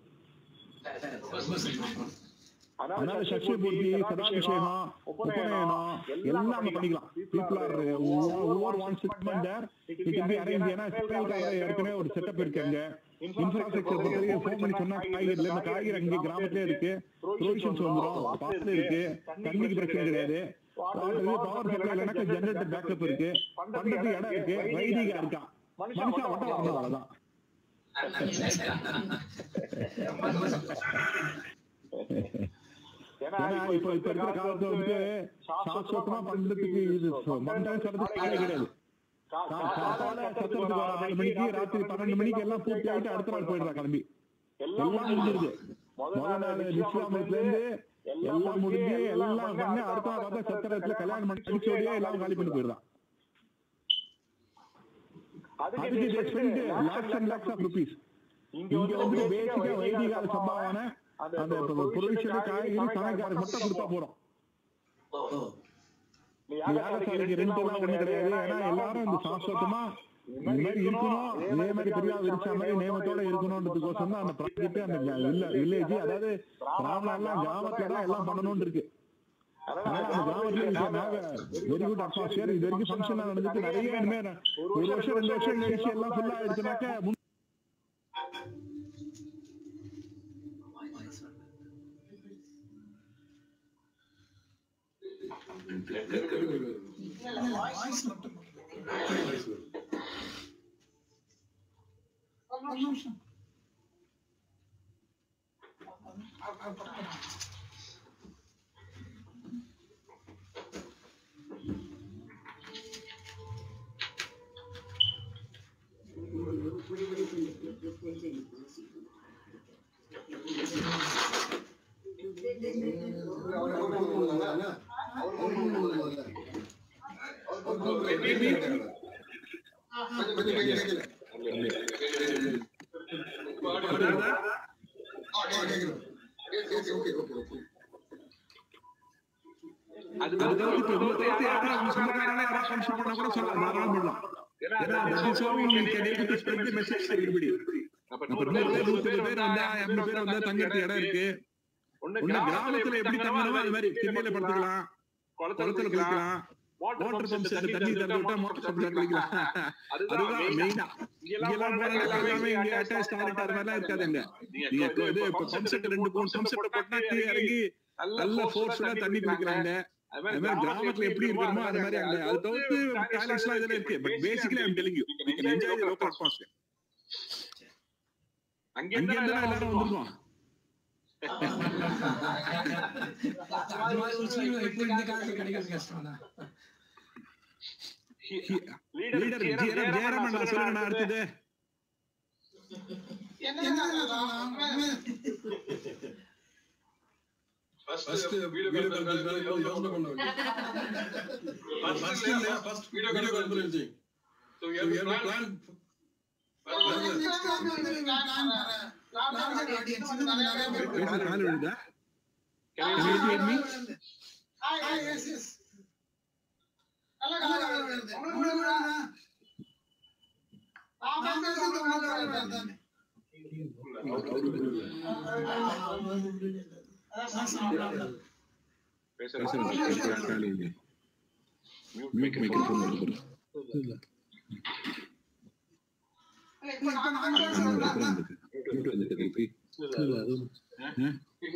அதனால சஷ்டி பூர்த்தி சதாபிஷேகம் உபநயனம் எல்லாமே பண்ணிக்கலாம் people are over one six month there it can be arrange ஏன்னா சிக்கல்காக ஏற்கனவே ஒரு செட்டப் இருக்கு அங்க இன்ஃப்ராஸ்ட்ரக்சர் பொறுத்தவரைக்கும் ஃபோன் பண்ணி சொன்னா காய்கறில இந்த காய்கறி அங்கே கிராமத்திலே இருக்கு ப்ரொவிஷன்ஸ் வந்துடும் பால் இருக்கு தண்ணிக்கு பிரச்சனை கிடையாது பவர் சப்ளை இல்லைனாக்கா ஜெனரேட்டர் பேக்கப் இருக்கு பண்றதுக்கு இடம் இருக்கு வைதிகா இருக்கான் மனுஷன் மட்டும் வரணும் அவ்வளவுதான் ஏன்னா இப்ப இப்ப இருக்கிற காலத்துல வந்து சாஸ்வதமா பண்றதுக்கு இது மண்டான சடத்துக்கு காலை கிடையாது கா- காத்தால சத்துறதுக்கு ஒரு ஆறு மணிக்கு ராத்திரி பன்னெண்டு மணிக்கு எல்லாம் பூர்த்தி ஆயிட்டு அடுத்த நாள் போயிடுறா கிளம்பி எல்லாம் முடிஞ்சிருது முதல் நாள் நிச்சயமத்துல இருந்து எல்லாம் முடிஞ்சு எல்லாம் பண்ணி அடுத்த நாள் பார்த்தா சத்திரத்துல கல்யாணம் பண்ணி அடிச்சோடய எல்லாம் காலி பண்ணி போயிடுறான் அதுக்கு they spend lakhs and lakhs of rupees. இங்க வந்து பேசிக்கா வைதிகால சம்பாவனை அந்த பொருள் காய்கறி சமைக்காருக்கு மட்டும் கொடுத்தா போறோம் யாகசாலைக்கு ரெண்ட் எல்லாம் ஒண்ணு கிடையாது ஏன்னா எல்லாரும் இந்த சாஸ்வதமா இந்த மாதிரி இருக்கணும் இதே மாதிரி பெரியா விரிச்ச மாதிரி நியமத்தோட இருக்கணும்ன்றதுக்கோசம் தான் அந்த ப்ராஜெக்ட் அந்த வில்லேஜ் அதாவது கிராமம் எல்லாம் கிராமத்துல தான் எல்லாம் பண்ணணும்னு இருக்கு அதனால அந்த கிராமத்துல வெரி குட் அட்மாஸ்பியர் இது வரைக்கும் ஃபங்க்ஷன் நடந்துட்டு நிறைய இனிமே ஒரு வருஷம் ரெண்டு வருஷம் கழிச்சு எல்லாம் ஃபுல்லா எடுத்துனாக்க முன் வாய்ஸ் மட்டும் ஒரு நிமிஷம் அது தவிர்த்து இப்ப உங்களை தவிர்த்து யாராவது உங்க சொந்தக்காரங்களே யாராவது ஃபங்க்ஷன் பண்ணா கூட சொல்லலாம் தாராளம் பண்ணலாம் ஏன்னா that is how we can able to spread the message to everybody. அப்ப நூறு பேர் நூத்தி இருபது பேர் வந்தா எண்பது பேர் வந்தா தங்கறதுக்கு இடம் இருக்கு ஒண்ணு கிராமத்துல எப்படி தங்கணுமோ அது மாதிரி திண்ணையில படுத்துக்கலாம் குளத்துல குளிக்கலாம் மோட்டர் பம்ப் செட் தண்ணி திறந்து விட்டா மோட்டர் பம்ப் செட் குளிக்கலாம் அதுதான் மெயினா இங்கெல்லாம் போறது எல்லாமே இங்க அட்டாச் டாய்லெட் அது மாதிரிலாம் இருக்காது அங்க நீங்க இப்போ இது இப்போ பம்ப் செட் ரெண்டு மூணு பம்ப் செட் போட்டா கீழே இறங்கி நல்ல ஃபோர்ஸ்ஃபுல்லா தண்ணி குடிக்கிறாங்க அது மாதிரி கிராமத்துல எப்படி இருக்கணுமோ அது மாதிரி அங்க அது தவிர்த்து டாய்லெட்ஸ் எல்லாம் இதுல இருக்கு but basically I'm telling you we can enjoy the local atmosphere அங்க இருந்து எல்லாரும் வந்திருக்கோம் அது மாதிரி ஒரு சூழ்நிலை இப்போ இந்த காலத்துல கிடைக்கிறது கஷ்டம் தான் லீடர் ஜெயராம் ஜெயராமன் நான் சொல்லுங்க நான் அடுத்தது ஃபர்ஸ்ட் வீடியோ கான்ஃபரன்ஸ் மேல யோசனை பண்ணுவாங்க ஃபர்ஸ்ட் இல்ல first video conference so you have plan பேசுற call விழுதா Can you hear me? பேசுற கால் விழுது மிக் மைக்ரோஃபோன் வருது மியூட் வந்துட்டு திருப்பி ஆ?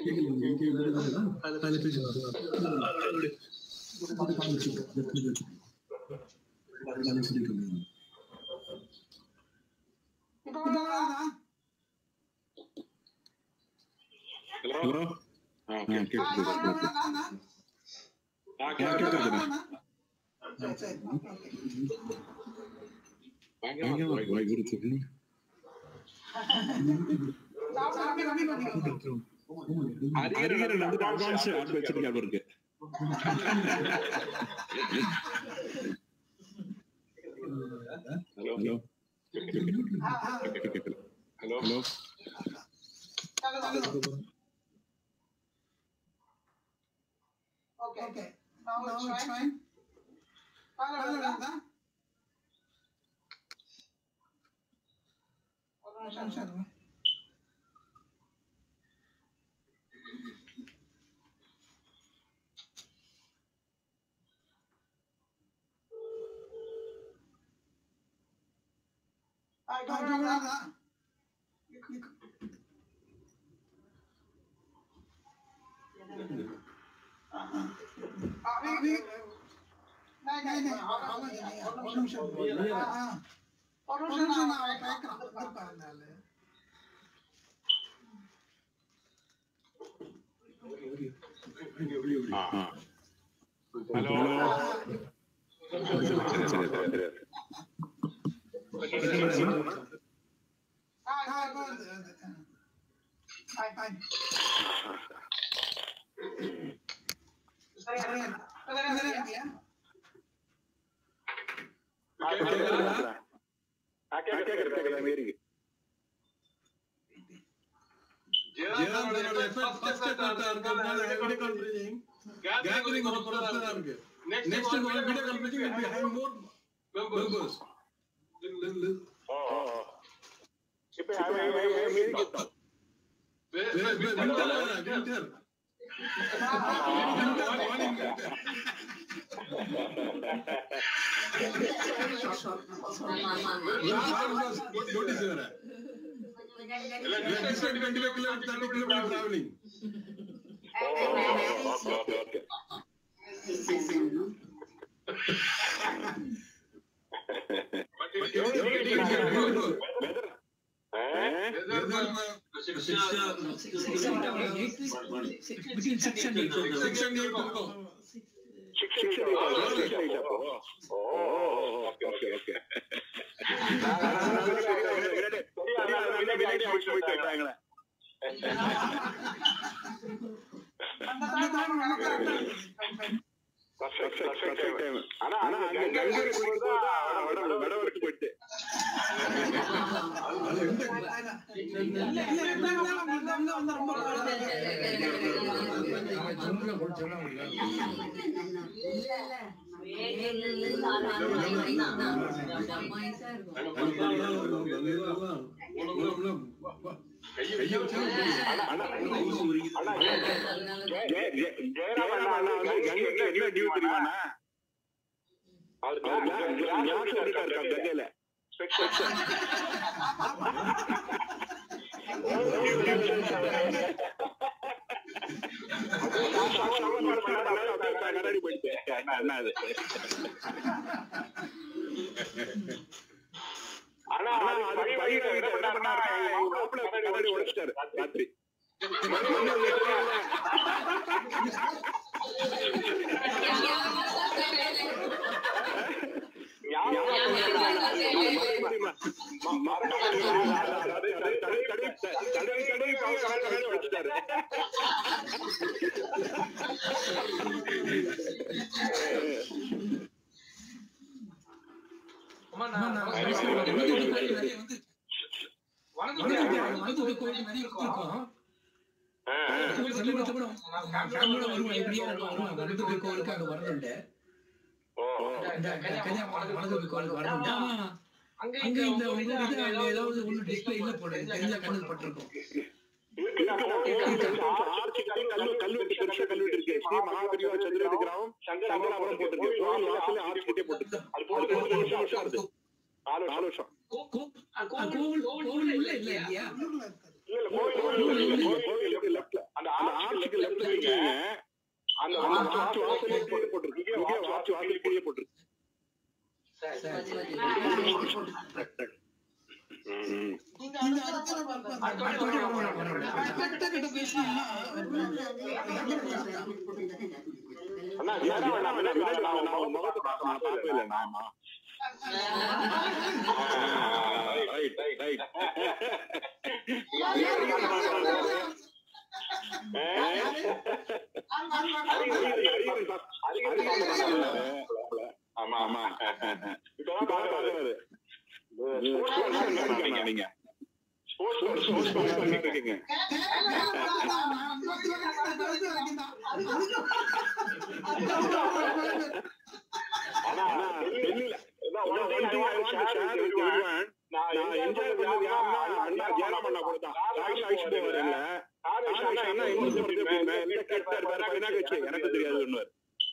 ஹலோ ஆ கேக்குது ஆ கேக்குதுடா பயங்கரமா வாய் கொடுத்து அரியர்கள் வந்து அட்வான்ஸ் ஆட் வச்சிருக்காரு இருக்கு hello hello hello hello okay Now it's fine. பார்க்கல வருதா? ஒரு நிமிஷம் இருங்க. ஆ, இப்போ வருதா? ஆ, வி- வி- नहीं नहीं नहीं आवाज नहीं है ஒரு நிமிஷம் ஆ, ஆ. ஒரு நிமிஷம் நான் கேட்கறேன் இருப்பாங்க ஹலோ சரி சரி சரி ஆ ஆ இப்போ வருது, வருது. Fine, fine. சரியா இருக்கு. சரியா சரியா இருக்கியா? கேக்குறது கேக்குறது இருக்கு ஜெயராமனோட effort first effort ஆ இருக்கிறதுனால video conferencing gathering ஒரு purpose ஆ இருக்கு. Next one video conferencing will be having more members. Li- li- இப்ப இருக்கு wi- wi- wi- winter வேணாம், winter. Winter, morning winter. Last one was notice வேற. We are distance 25 kilometers, 30 kilometers traveling. Okay okay between six and eight. Six and eight இருக்கும். Okay okay okay அந்த time நமக்கு correct ஆ இருக்கு. Fine, fine. ஆனா அங்க கங்கை இருக்கும்போது தான் விட விட விட்டு போயிட்டு அது எந்த இல்ல, இல்ல, என்ன இருந்தாலும் உங்களுக்கு அங்க வந்து ரொம்ப கையை வச்சு ஜெயராமன் அண்ணா வந்து கங்கைக்கு என்ன டியூ தெரியுமாண்ணா அவர் கிளாஸ் இருக்கா கங்கையில கண்ணாடி போயிட்டு என்ன அது ஆனா அது பையன் என்ன பண்ணாரு மாப்பிள்ளை கண்ணாடி உடைச்சிட்டாரு ராத்திரி மருத்துவ கோயில் நிறைய இருக்கும் கோயில் சமீபத்துல கூட ஃபேமிலியோட வருவோம் எப்படியா வருவோம் மருத்துவ கோயிலுக்கு அங்க வரணுண்டு இந்த கன்னியாகுமரி மருத்துவ கோயிலுக்கு வரணுண்டு ஆனா அங்க இந்த உங்க இது அங்க ஏதாவது ஒண்ணு டிஸ்பிளே இல்ல போல இருக்கு. தெரிஞ்ச கண்ணுக்கு பட்டிருக்கும் கல்வெட்டு பெருசா கல்வெட்டு இருக்கு ஸ்ரீ மகாபெரிவா சந்திரகிரி கிராமம் சங்கராபுரம் போட்டிருக்கு கோயில் வாசல்ல ஆர்ச் கிட்டே போட்டிருக்கு அது போட்டு ரெண்டு வருஷம் வருஷம் ஆகுது நாலு நாலு வருஷம் கோ- கோ- அ, கோவில் கோவில் உள்ள இல்ல இல்லையா கோயிலுக்கு லெஃப்ட்ல அந்த ஆர்ச்சுக்கு லெஃப்ட்ல இருக்கீங்க அந்த ஆர்ச் வாசல்ல கீழே போட்டிருக்கு இங்கே ஆர்ச் வாசல் கீழே போட்டிருக்கு ம். நீங்க அந்த இடத்துல பார்ப்போம். அடுத்த வாட்டி வருவோம், வருவோம். கிட்ட கிட்ட பேசினீங்கன்னா அண்ணா ஜெயராமன் அண்ணா முன்னாடி வாங்க, நான் நான் முகத்தை பார்க்க நான் பார்க்கவே இல்லை நான் ரைட் ரைட் ஆமா ஆமா இப்பதான் பாக்குறாரு நீங்க ஸ்போர்ட்ஸ் ஸ்போர்ட்ஸ் பண்ணிட்டு இருக்கீங்க நான் பத்து வரைக்கும் தான். ஆனா டெல்லியில one thing I want to share with everyone, நான் என்ஜாய் பண்ணது யாருன்னா அண்ணா ஜெயராம் அண்ணா கூட தான் கார்ல அழைச்சிட்டு போவாரு எங்களை கார் அண்ணா எங்க போறது அப்படின்னு எல்லாம் கேட்டாரு வேற பையனா கட்சி எனக்கு தெரியாது ஒண்ணு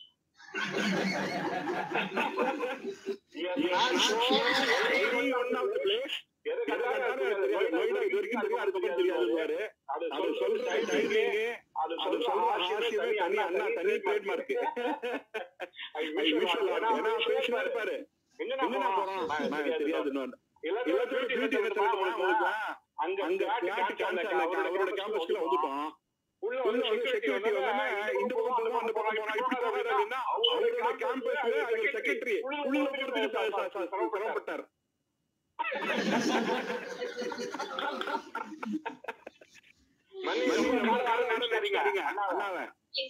அது சொல்ற டைமிங் அது சொல்ற ஆர்சிவே தனி அண்ணா தனி ட்ரேட்மார்க் விஷுவல் ஆர்ட் ஏன்னா பேசினா இருப்பாரு எங்கண்ணா போறோம் நான் தெரியாதுன்னு எல்லாத்தையும் பியூட்டி என்ன தெரியுமா உங்களுக்கு அங்க பிளாட் கேம்பஸ் அவரோட கேம்பஸ்க்குள்ள வந்துட்டோம் உள்ள வந்து செக்யூரிட்டி வந்தாங்க இந்த பக்கம் போவோம் அந்த பக்கம் போறோம் இப்படி போகாது அப்படின்னா அவரோட கேம்பஸ்ல அவர் செக்ரட்டரி உள்ள போறதுக்கு சிரமப்பட்டார் அண்ணாவை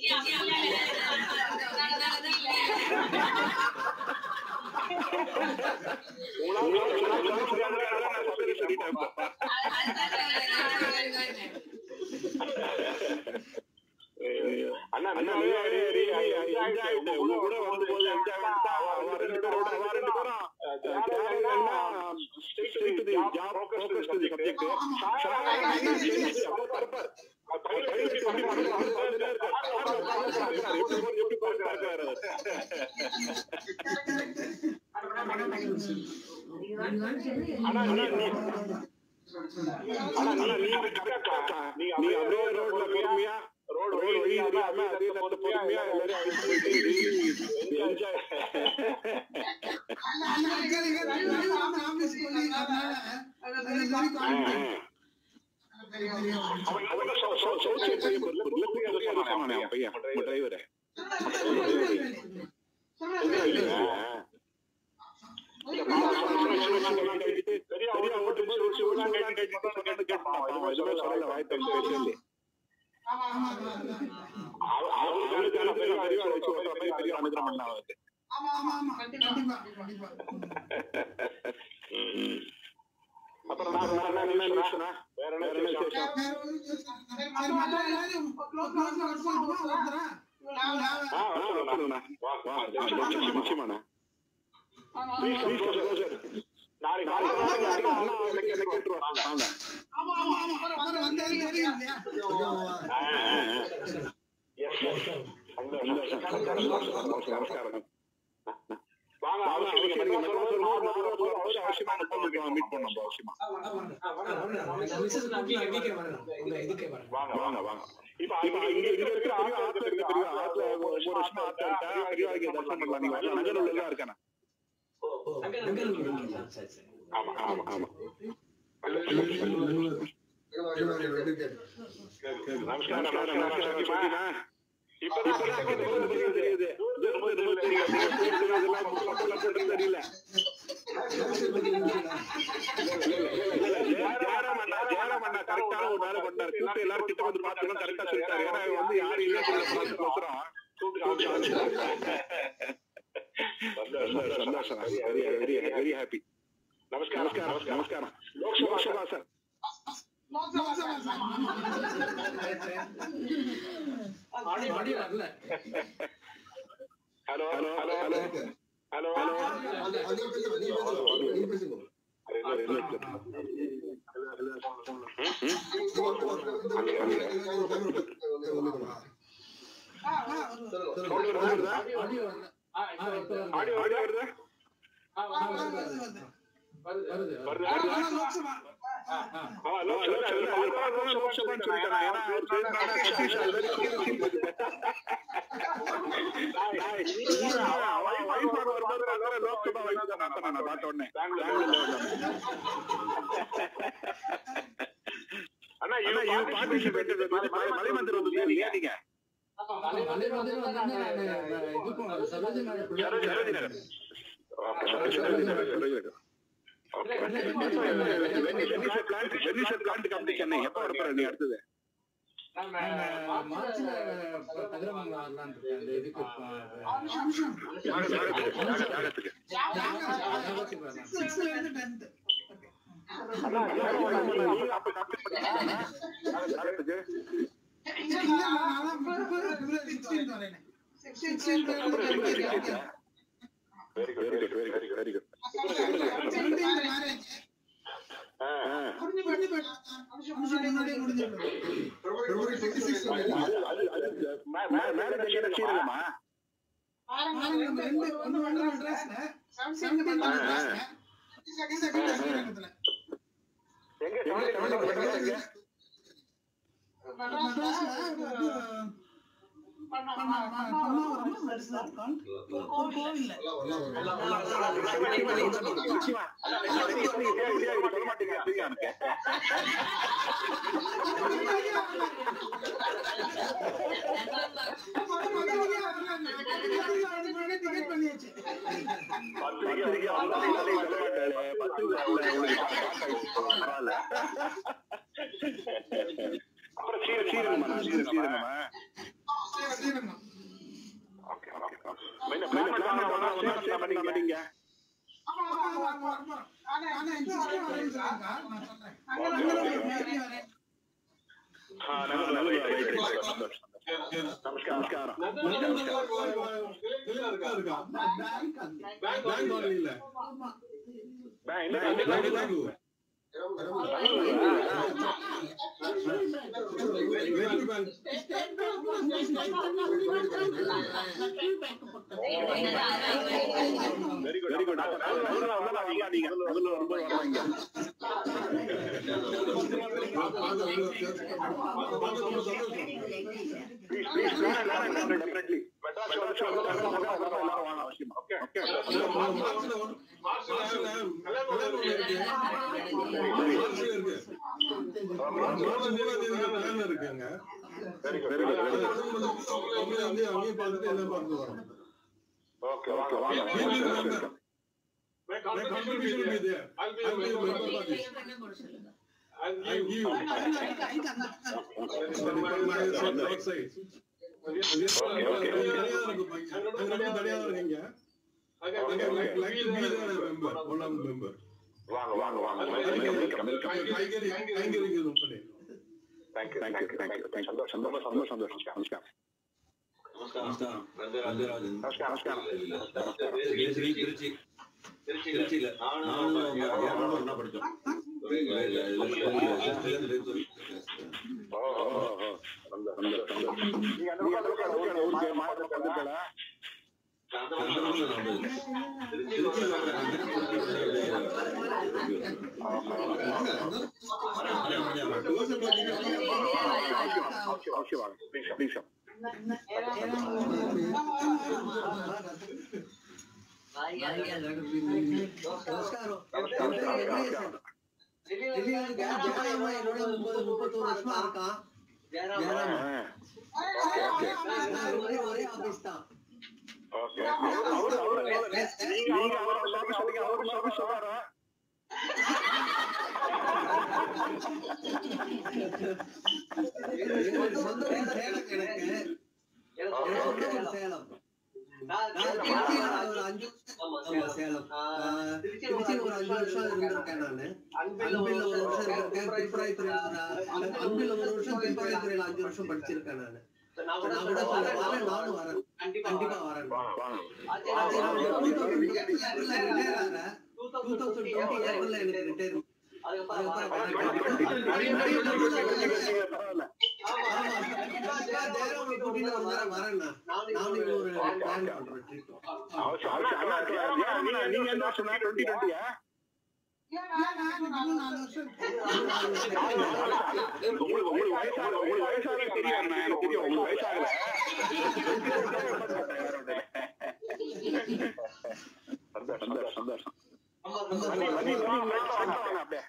அண்ணா அண்ணா உங்க கூட வந்து போது என்ஜாய்மெண்ட் தான் அவ ரெண்டு பேரோட அவ ரெண்டு பேரும் straight to the job focus to the subject எப்படி பார்க்கிறாரு ஆனா ஆனா நீங்க கரெக்டா நீங்க அப்படியே ரோட்ல பொறுமையா ரோடு வழி தெரியாம அதே நேரத்துல பொறுமையா எல்லாரும் அழைச்சு போயிட்டு என்ஜாய் டிரைவர் பெரிய ஓட்டு போது எதுவுமே சொல்லல வாய்ப்பு பேசல அவருக்கான பெரிய பெரிய வச்சு ஓட்டுற மாதிரி பெரிய அனுகிரகம் பண்ண அவருக்கு அப்புறம் நான் வேற என்ன நியூஸ்னா வேற என்ன விசேஷம் ஆ சொல்லுங்கண்ணா வா வா நிச்சயமா நிச்சயமாண்ணா ப்ளீஸ் ப்ளீஸ் க்ளோசர் நாளைக்கு நாளைக்கு அண்ணா எனக்கு என்ன கேட்டுருவாங்க வாங்க நமஸ்காரம் வாங்க அவசியம் நீங்க மெட்ராஸ் வரும்போது நாகராஜ் வரும்போது அவசியமா நம்ம மீட் பண்ணோம் அவசியமா வாங்க வாங்க இப்ப இப்ப இங்க இங்க இருக்கிற பெரிய ஆத்துல இருக்க பெரிய ஆத்துல ஒரு வருஷமா ஆத்துல இருக்கா பெரியவாளுக்கு தரிசனம் பண்ணலாம் நீங்க வரலாம் நகர்ல தான் இருக்கானே ஆமா ஆமா ஆமா நமஸ்காரம் நமஸ்காரம் நமஸ்காரம் இப்ப இப்பதான் தெரியுது தெரியுது இது ரொம்ப ரொம்ப தெரியும் இதெல்லாம் மக்கள் பண்றது தெரியல ஜெயராம் அண்ணா ஜெயராம் அண்ணா கரெக்டான ஒரு வேலை பண்ணாரு கூப்பிட்டு எல்லாரும் கிட்ட வந்து பாத்துக்கலாம் கரெக்டா சொல்லிட்டாரு ஏன்னா இவன் வந்து யாரும் இல்ல சந்தோஷம் சந்தோஷம் வெரி வெரி வெரி ஹாப்பி நமஸ்காரம் நமஸ்காரம் நமஸ்காரம் Lok Sabha sir hello hello hello hello hello audio audio வருதா லோக்சபான்னு சொல்லிட்டேன் ஏன்னா அவர் பேசுறாங்க சதீஷ் ஆல்ரெடி லோக்சபா வைஸ் தான் நான் பார்த்த உடனே அண்ணா யூ பார்ட்டிசிபேட்டட் மலை மந்திரம் வந்து இல்லையா நீங்க சரோஜி நகர் சரோஜி நகர் சரோஜி நகர் பிளான்ட் கம்பெனி சென்னை எப்ப வரப்போற நீ அடுத்தது யாகத்துக்கு யாகத்துக்கு 16 marriage. Very good very good very good very good 17 marriage. முடிஞ்சு முடிஞ்சு போயிடும். ஃபங்க்ஷன் முன்னாடியே முடிஞ்சு போயிடும். February 26 ஆரம்பம் நம்ம ரெண்டு ஒண்ணு வந்து மெட்ராஸ்ல, 17 வந்து மெட்ராஸ்ல, 22nd வந்து ஸ்ரீரங்கத்துல. மெட்ராஸ்ல ஒரு பண்ண- பண்ண- பண்ணாவரமா மெட்ராஸ்ல இருக்கான். ஒரு கோவில்ல. டிக்கெட் பண்ணியாச்சு ஸ்ரீரங்கம் ஆமா, ஆமா, ஆமா, ஆமா. ஆனா, ஆனா, insist வரேன்னு சொல்றாங்க. நான் சொல்றேன். அங்க வந்து ஒரு மாதிரி வரேன். நமஸ்காரம் இருக்கா இருக்கா பேங்க் அந்த. பேங்க் வாங்க இல்ல ஆமா. Vetri bank very good very good நீங்க அதுல வரும்போது வர்றாங்க டெஃபினெட்லி அவசியம் ஓகே இருக்குங்க வெரி குட் வெரி குட் அங்கேயும் பார்த்துட்டு எல்லாம் பார்த்து வரோம் ஓகே ஓகே வாங்க My contribution will be there. I'll be a member for this. I'll give you. My son outside. தனியா இருக்கு பையன். அங்க ரெண்டு தனியா இருக்கீங்க. அங்க like like to be there a member, one of the member. வாங்க வாங்க வாங்க காய்கறி காய்கறி இது பண்ணி. தேங்க்யூ தேங்க்யூ தேங்க்யூ தேங்க்யூ சந்தோஷம் சந்தோஷம் சந்தோஷம் நமஸ்காரம் நமஸ்காரம் ரங்கராஜன் நமஸ்காரம் நமஸ்காரம் திருச்சி திருச்சி திருச்சியில நானும் நானும் ஒண்ணா படிச்சோம் ஒரே ஓ ஓ ஓ சந்தோஷம் சந்தோஷம் நீங்க அந்த பக்கம் ஊருக்கு மாவட்டத்துல வந்துட்டல அவசியம் வாங்க ப்ளீஸ் ப்ளீஸ் முப்பத்தோரு வருஷமா இருக்கான் ஒரே ஆபீஸ் தான் ஓகே அவரு அவரு நீங்க அவரோட ஆபீஸ் சொல்லுங்க அவரோட ஆபீஸ் சொல்றாரா எனக்கு சொந்த ஊர் சேலம் எனக்கு எனக்கு சொந்த ஊர் சேலம் நான் திருச்சியில ஒரு அஞ்சு ஆமா சேலம் ஆஹ் திருச்சியில ஒரு அஞ்சு வருஷம் இருந்திருக்கேன் நானு அன்பில் ஒரு வருஷம் இருந்திருக்கேன் பிற்பராய்த்துறையில அன்பில் ஒரு வருஷம் பிற்பராய்த்துறையில அஞ்சு வருஷம் படிச்சிருக்கேன் நானு நான் கூட சொல்ல வரேன் நானும் வரேன் கண்டிப்பா வரேன் டூ தௌசண்ட் டுவெண்ட்டி ஏப்ரல்ல எனக்கு ரிட்டையர் நீங்க என்ன வருஷம் டுவெண்ட்டி டுவெண்ட்டியா உங்களுக்கு உங்களுக்கு வயசாக உங்களுக்கு வயசாக தெரியும் அண்ணா, எனக்கு தெரியும் உங்களுக்கு வயசாகல சந்தோஷம் சந்தோஷம் மணி, மணி, வாங்க, வாங்க, வாங்க, அப்படியே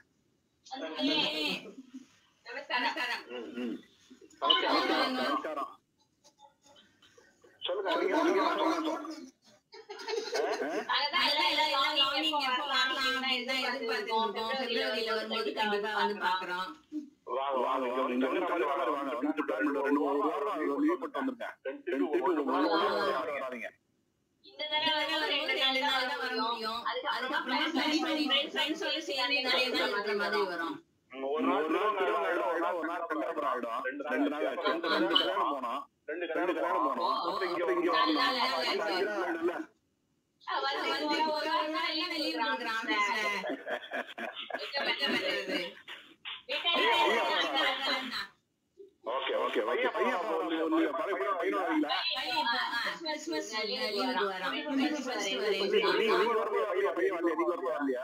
ம், ம். நமஸ்காரம், நமஸ்காரம். சொல்லுங்க நீங்க நீங்க சொல்லுங்க. வாங்க வாங்க வாங்க இங்க வந்து கண்டிப்பா வாங்க வந்து பிளான் பண்ண ரெண்டு ஒரு வாரம் லீவ் போட்டு வந்திருக்கேன் ரெண்டு திருப்பி ஒரு வாரம் வாரம் வராதீங்க இந்த தடவை ஒரு ரெண்டு நாலு நாள் தான் வர முடியும் அதுக்கப்புறமா ஃப்ரெண்ட்ஸ் பண்ணி ஃப்ரெண்ட்ஸ் சொல்லி சேர்ந்து நிறைய நாள் இருக்கிற மாதிரி வரும் ஒரு நாள் ஒரு நாள் ஆயிடும் ஒரு நாள் சங்கரபுரம் ஆயிடும் ரெண்டு நாள் ஆச்சு ரெண்டு கல்யாணம் போனோம் ரெண்டு கல்யாணம் போனோம் அப்புறம் இங்க இங்க வரணும் அப்ப அஞ்சு நாள் இல்ல ஓகே ஓகே ஓகே பையன் அப்ப வந்து நீங்க பழைய பையன் பையனோட வரீங்களா நீங்க நீங்க வரும்போது வரலையா பையன் வரலையா நீங்க வரும்போது வரலையா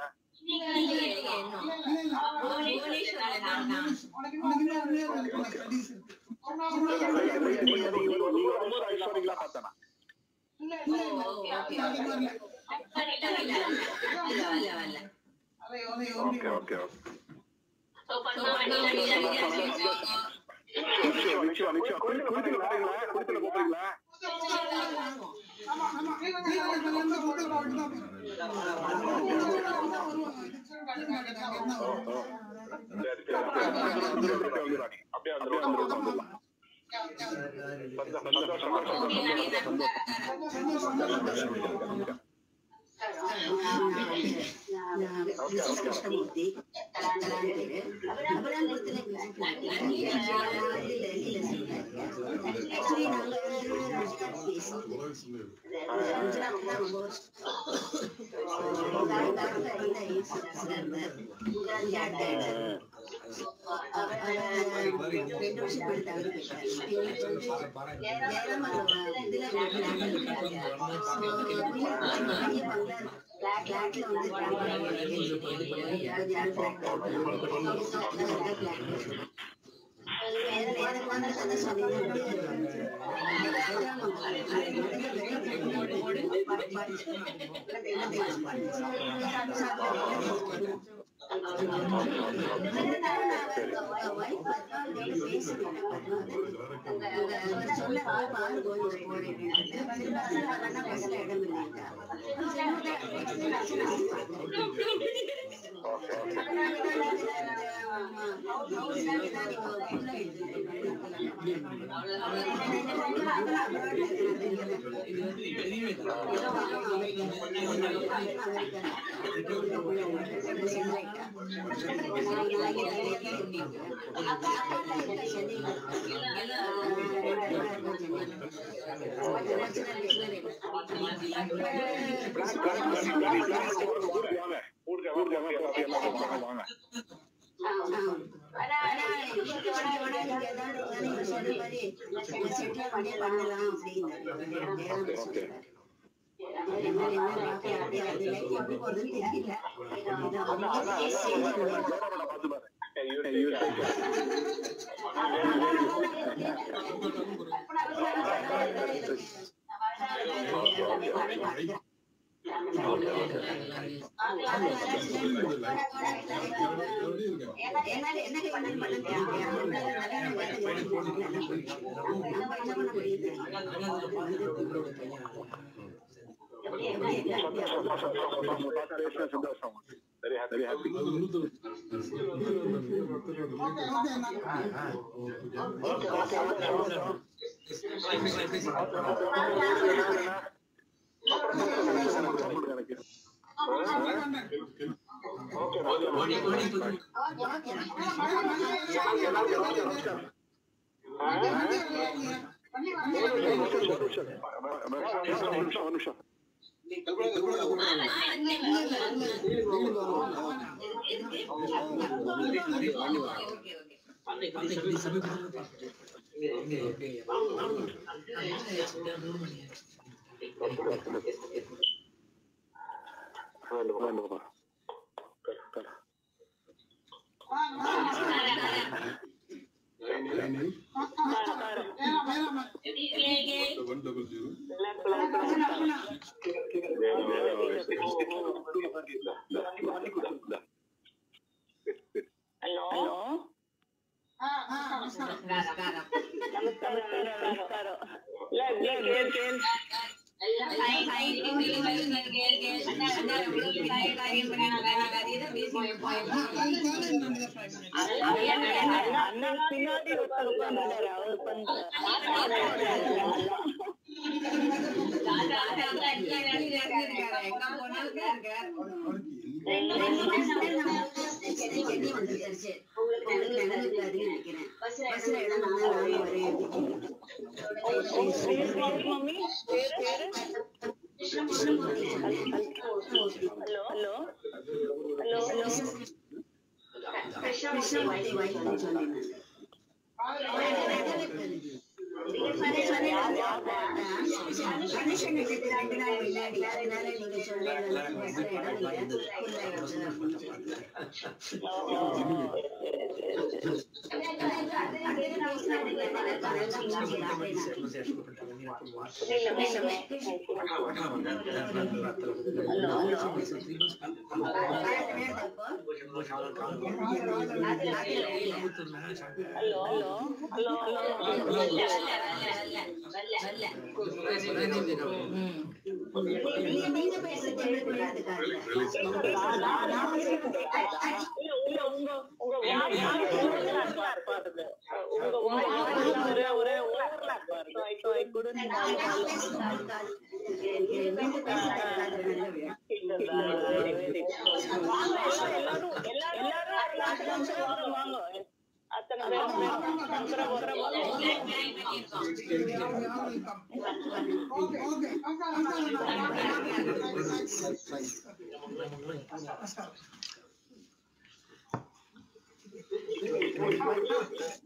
உனக்கு உனக்கு இன்னும் ஒரு year இருக்கு, உனக்கு studies இருக்கு. நீங்க நீங்க வரும்போது ஐஸ்வர்யா பார்த்தேன் இல்ல, இல்ல, இல்ல. நாளைக்கு வரல. அதை அதை ஓகே ஓகே நிச்சயம் நிச்சயம் நிச்சயம் குளித்து குளித்துல போறீங்களா குளித்துல போறீங்களா ஆமா ஆமா நீ நாளைக்கு வந்து hotel போட்டு தான் வருவாங்க. இதுக்கு என்ன ஓ வரும்? ஓ சரி சரி அப்படியே வந்துடுறாங்க அப்படியே வந்துடுவோம் வந்துடுவோம் வந்துடலாம் சந்தோஷம் சந்தோஷம் கிருஷ்ணமூர்த்தி ஆக்சுவலி நாங்க ரெண்டு வருஷம் போய் தவறு போயிட்டாரு ஊருக்கு வாங்க ஊருக்கு ஊருக்கு வாங்க அப்ப எல்லாம் வாங்க வாங்க ஓகே பார்த்து பாரு சந்தோஷம் சந்தோஷம் very happy very happy okay okay எனக்கு ஓகே ஒரு நிமிஷம் ஒரு நிமிஷம் வேண்டாம் வேண்டாம் One double zero. హలో నమస్కారం నమస్కారం లేదు లేదు లేదు లేదు అన్న పిన్నోటి కొనుక్కుంటారా உங்களுக்கு நினைவு அதிகம் நினைக்கிறேன் பஸ்ல இடம் நல்லா வரேன் மம்மி பேரு பேரு hello hello hello hello Krishnamurthy வைஃப்னு சொன்னீங்க கணேசன் எடுத்து ரெண்டு நாள் முன்னாடி அதனால நீங்க சொல்லிடுறது ஹலோ ஹலோ ஹலோ ஹலோ நீங்க பேசுறது எனக்கு புரியாதுக்காக இல்ல உங்க உங்க வாய்ஸ் ஓவர்லாப் வருது உங்க வாய்ஸ் ஒரு ஒரு ஓவர்லாப் வருது இப்போ ஐ குடன்ட் எல்லாரும் எல்லாரும் எல்லாரும் நிமிஷம் வாங்க அத்தனை பேரும் அத்தனை பேரும் ஓகே ஓகே அக்கா அக்கா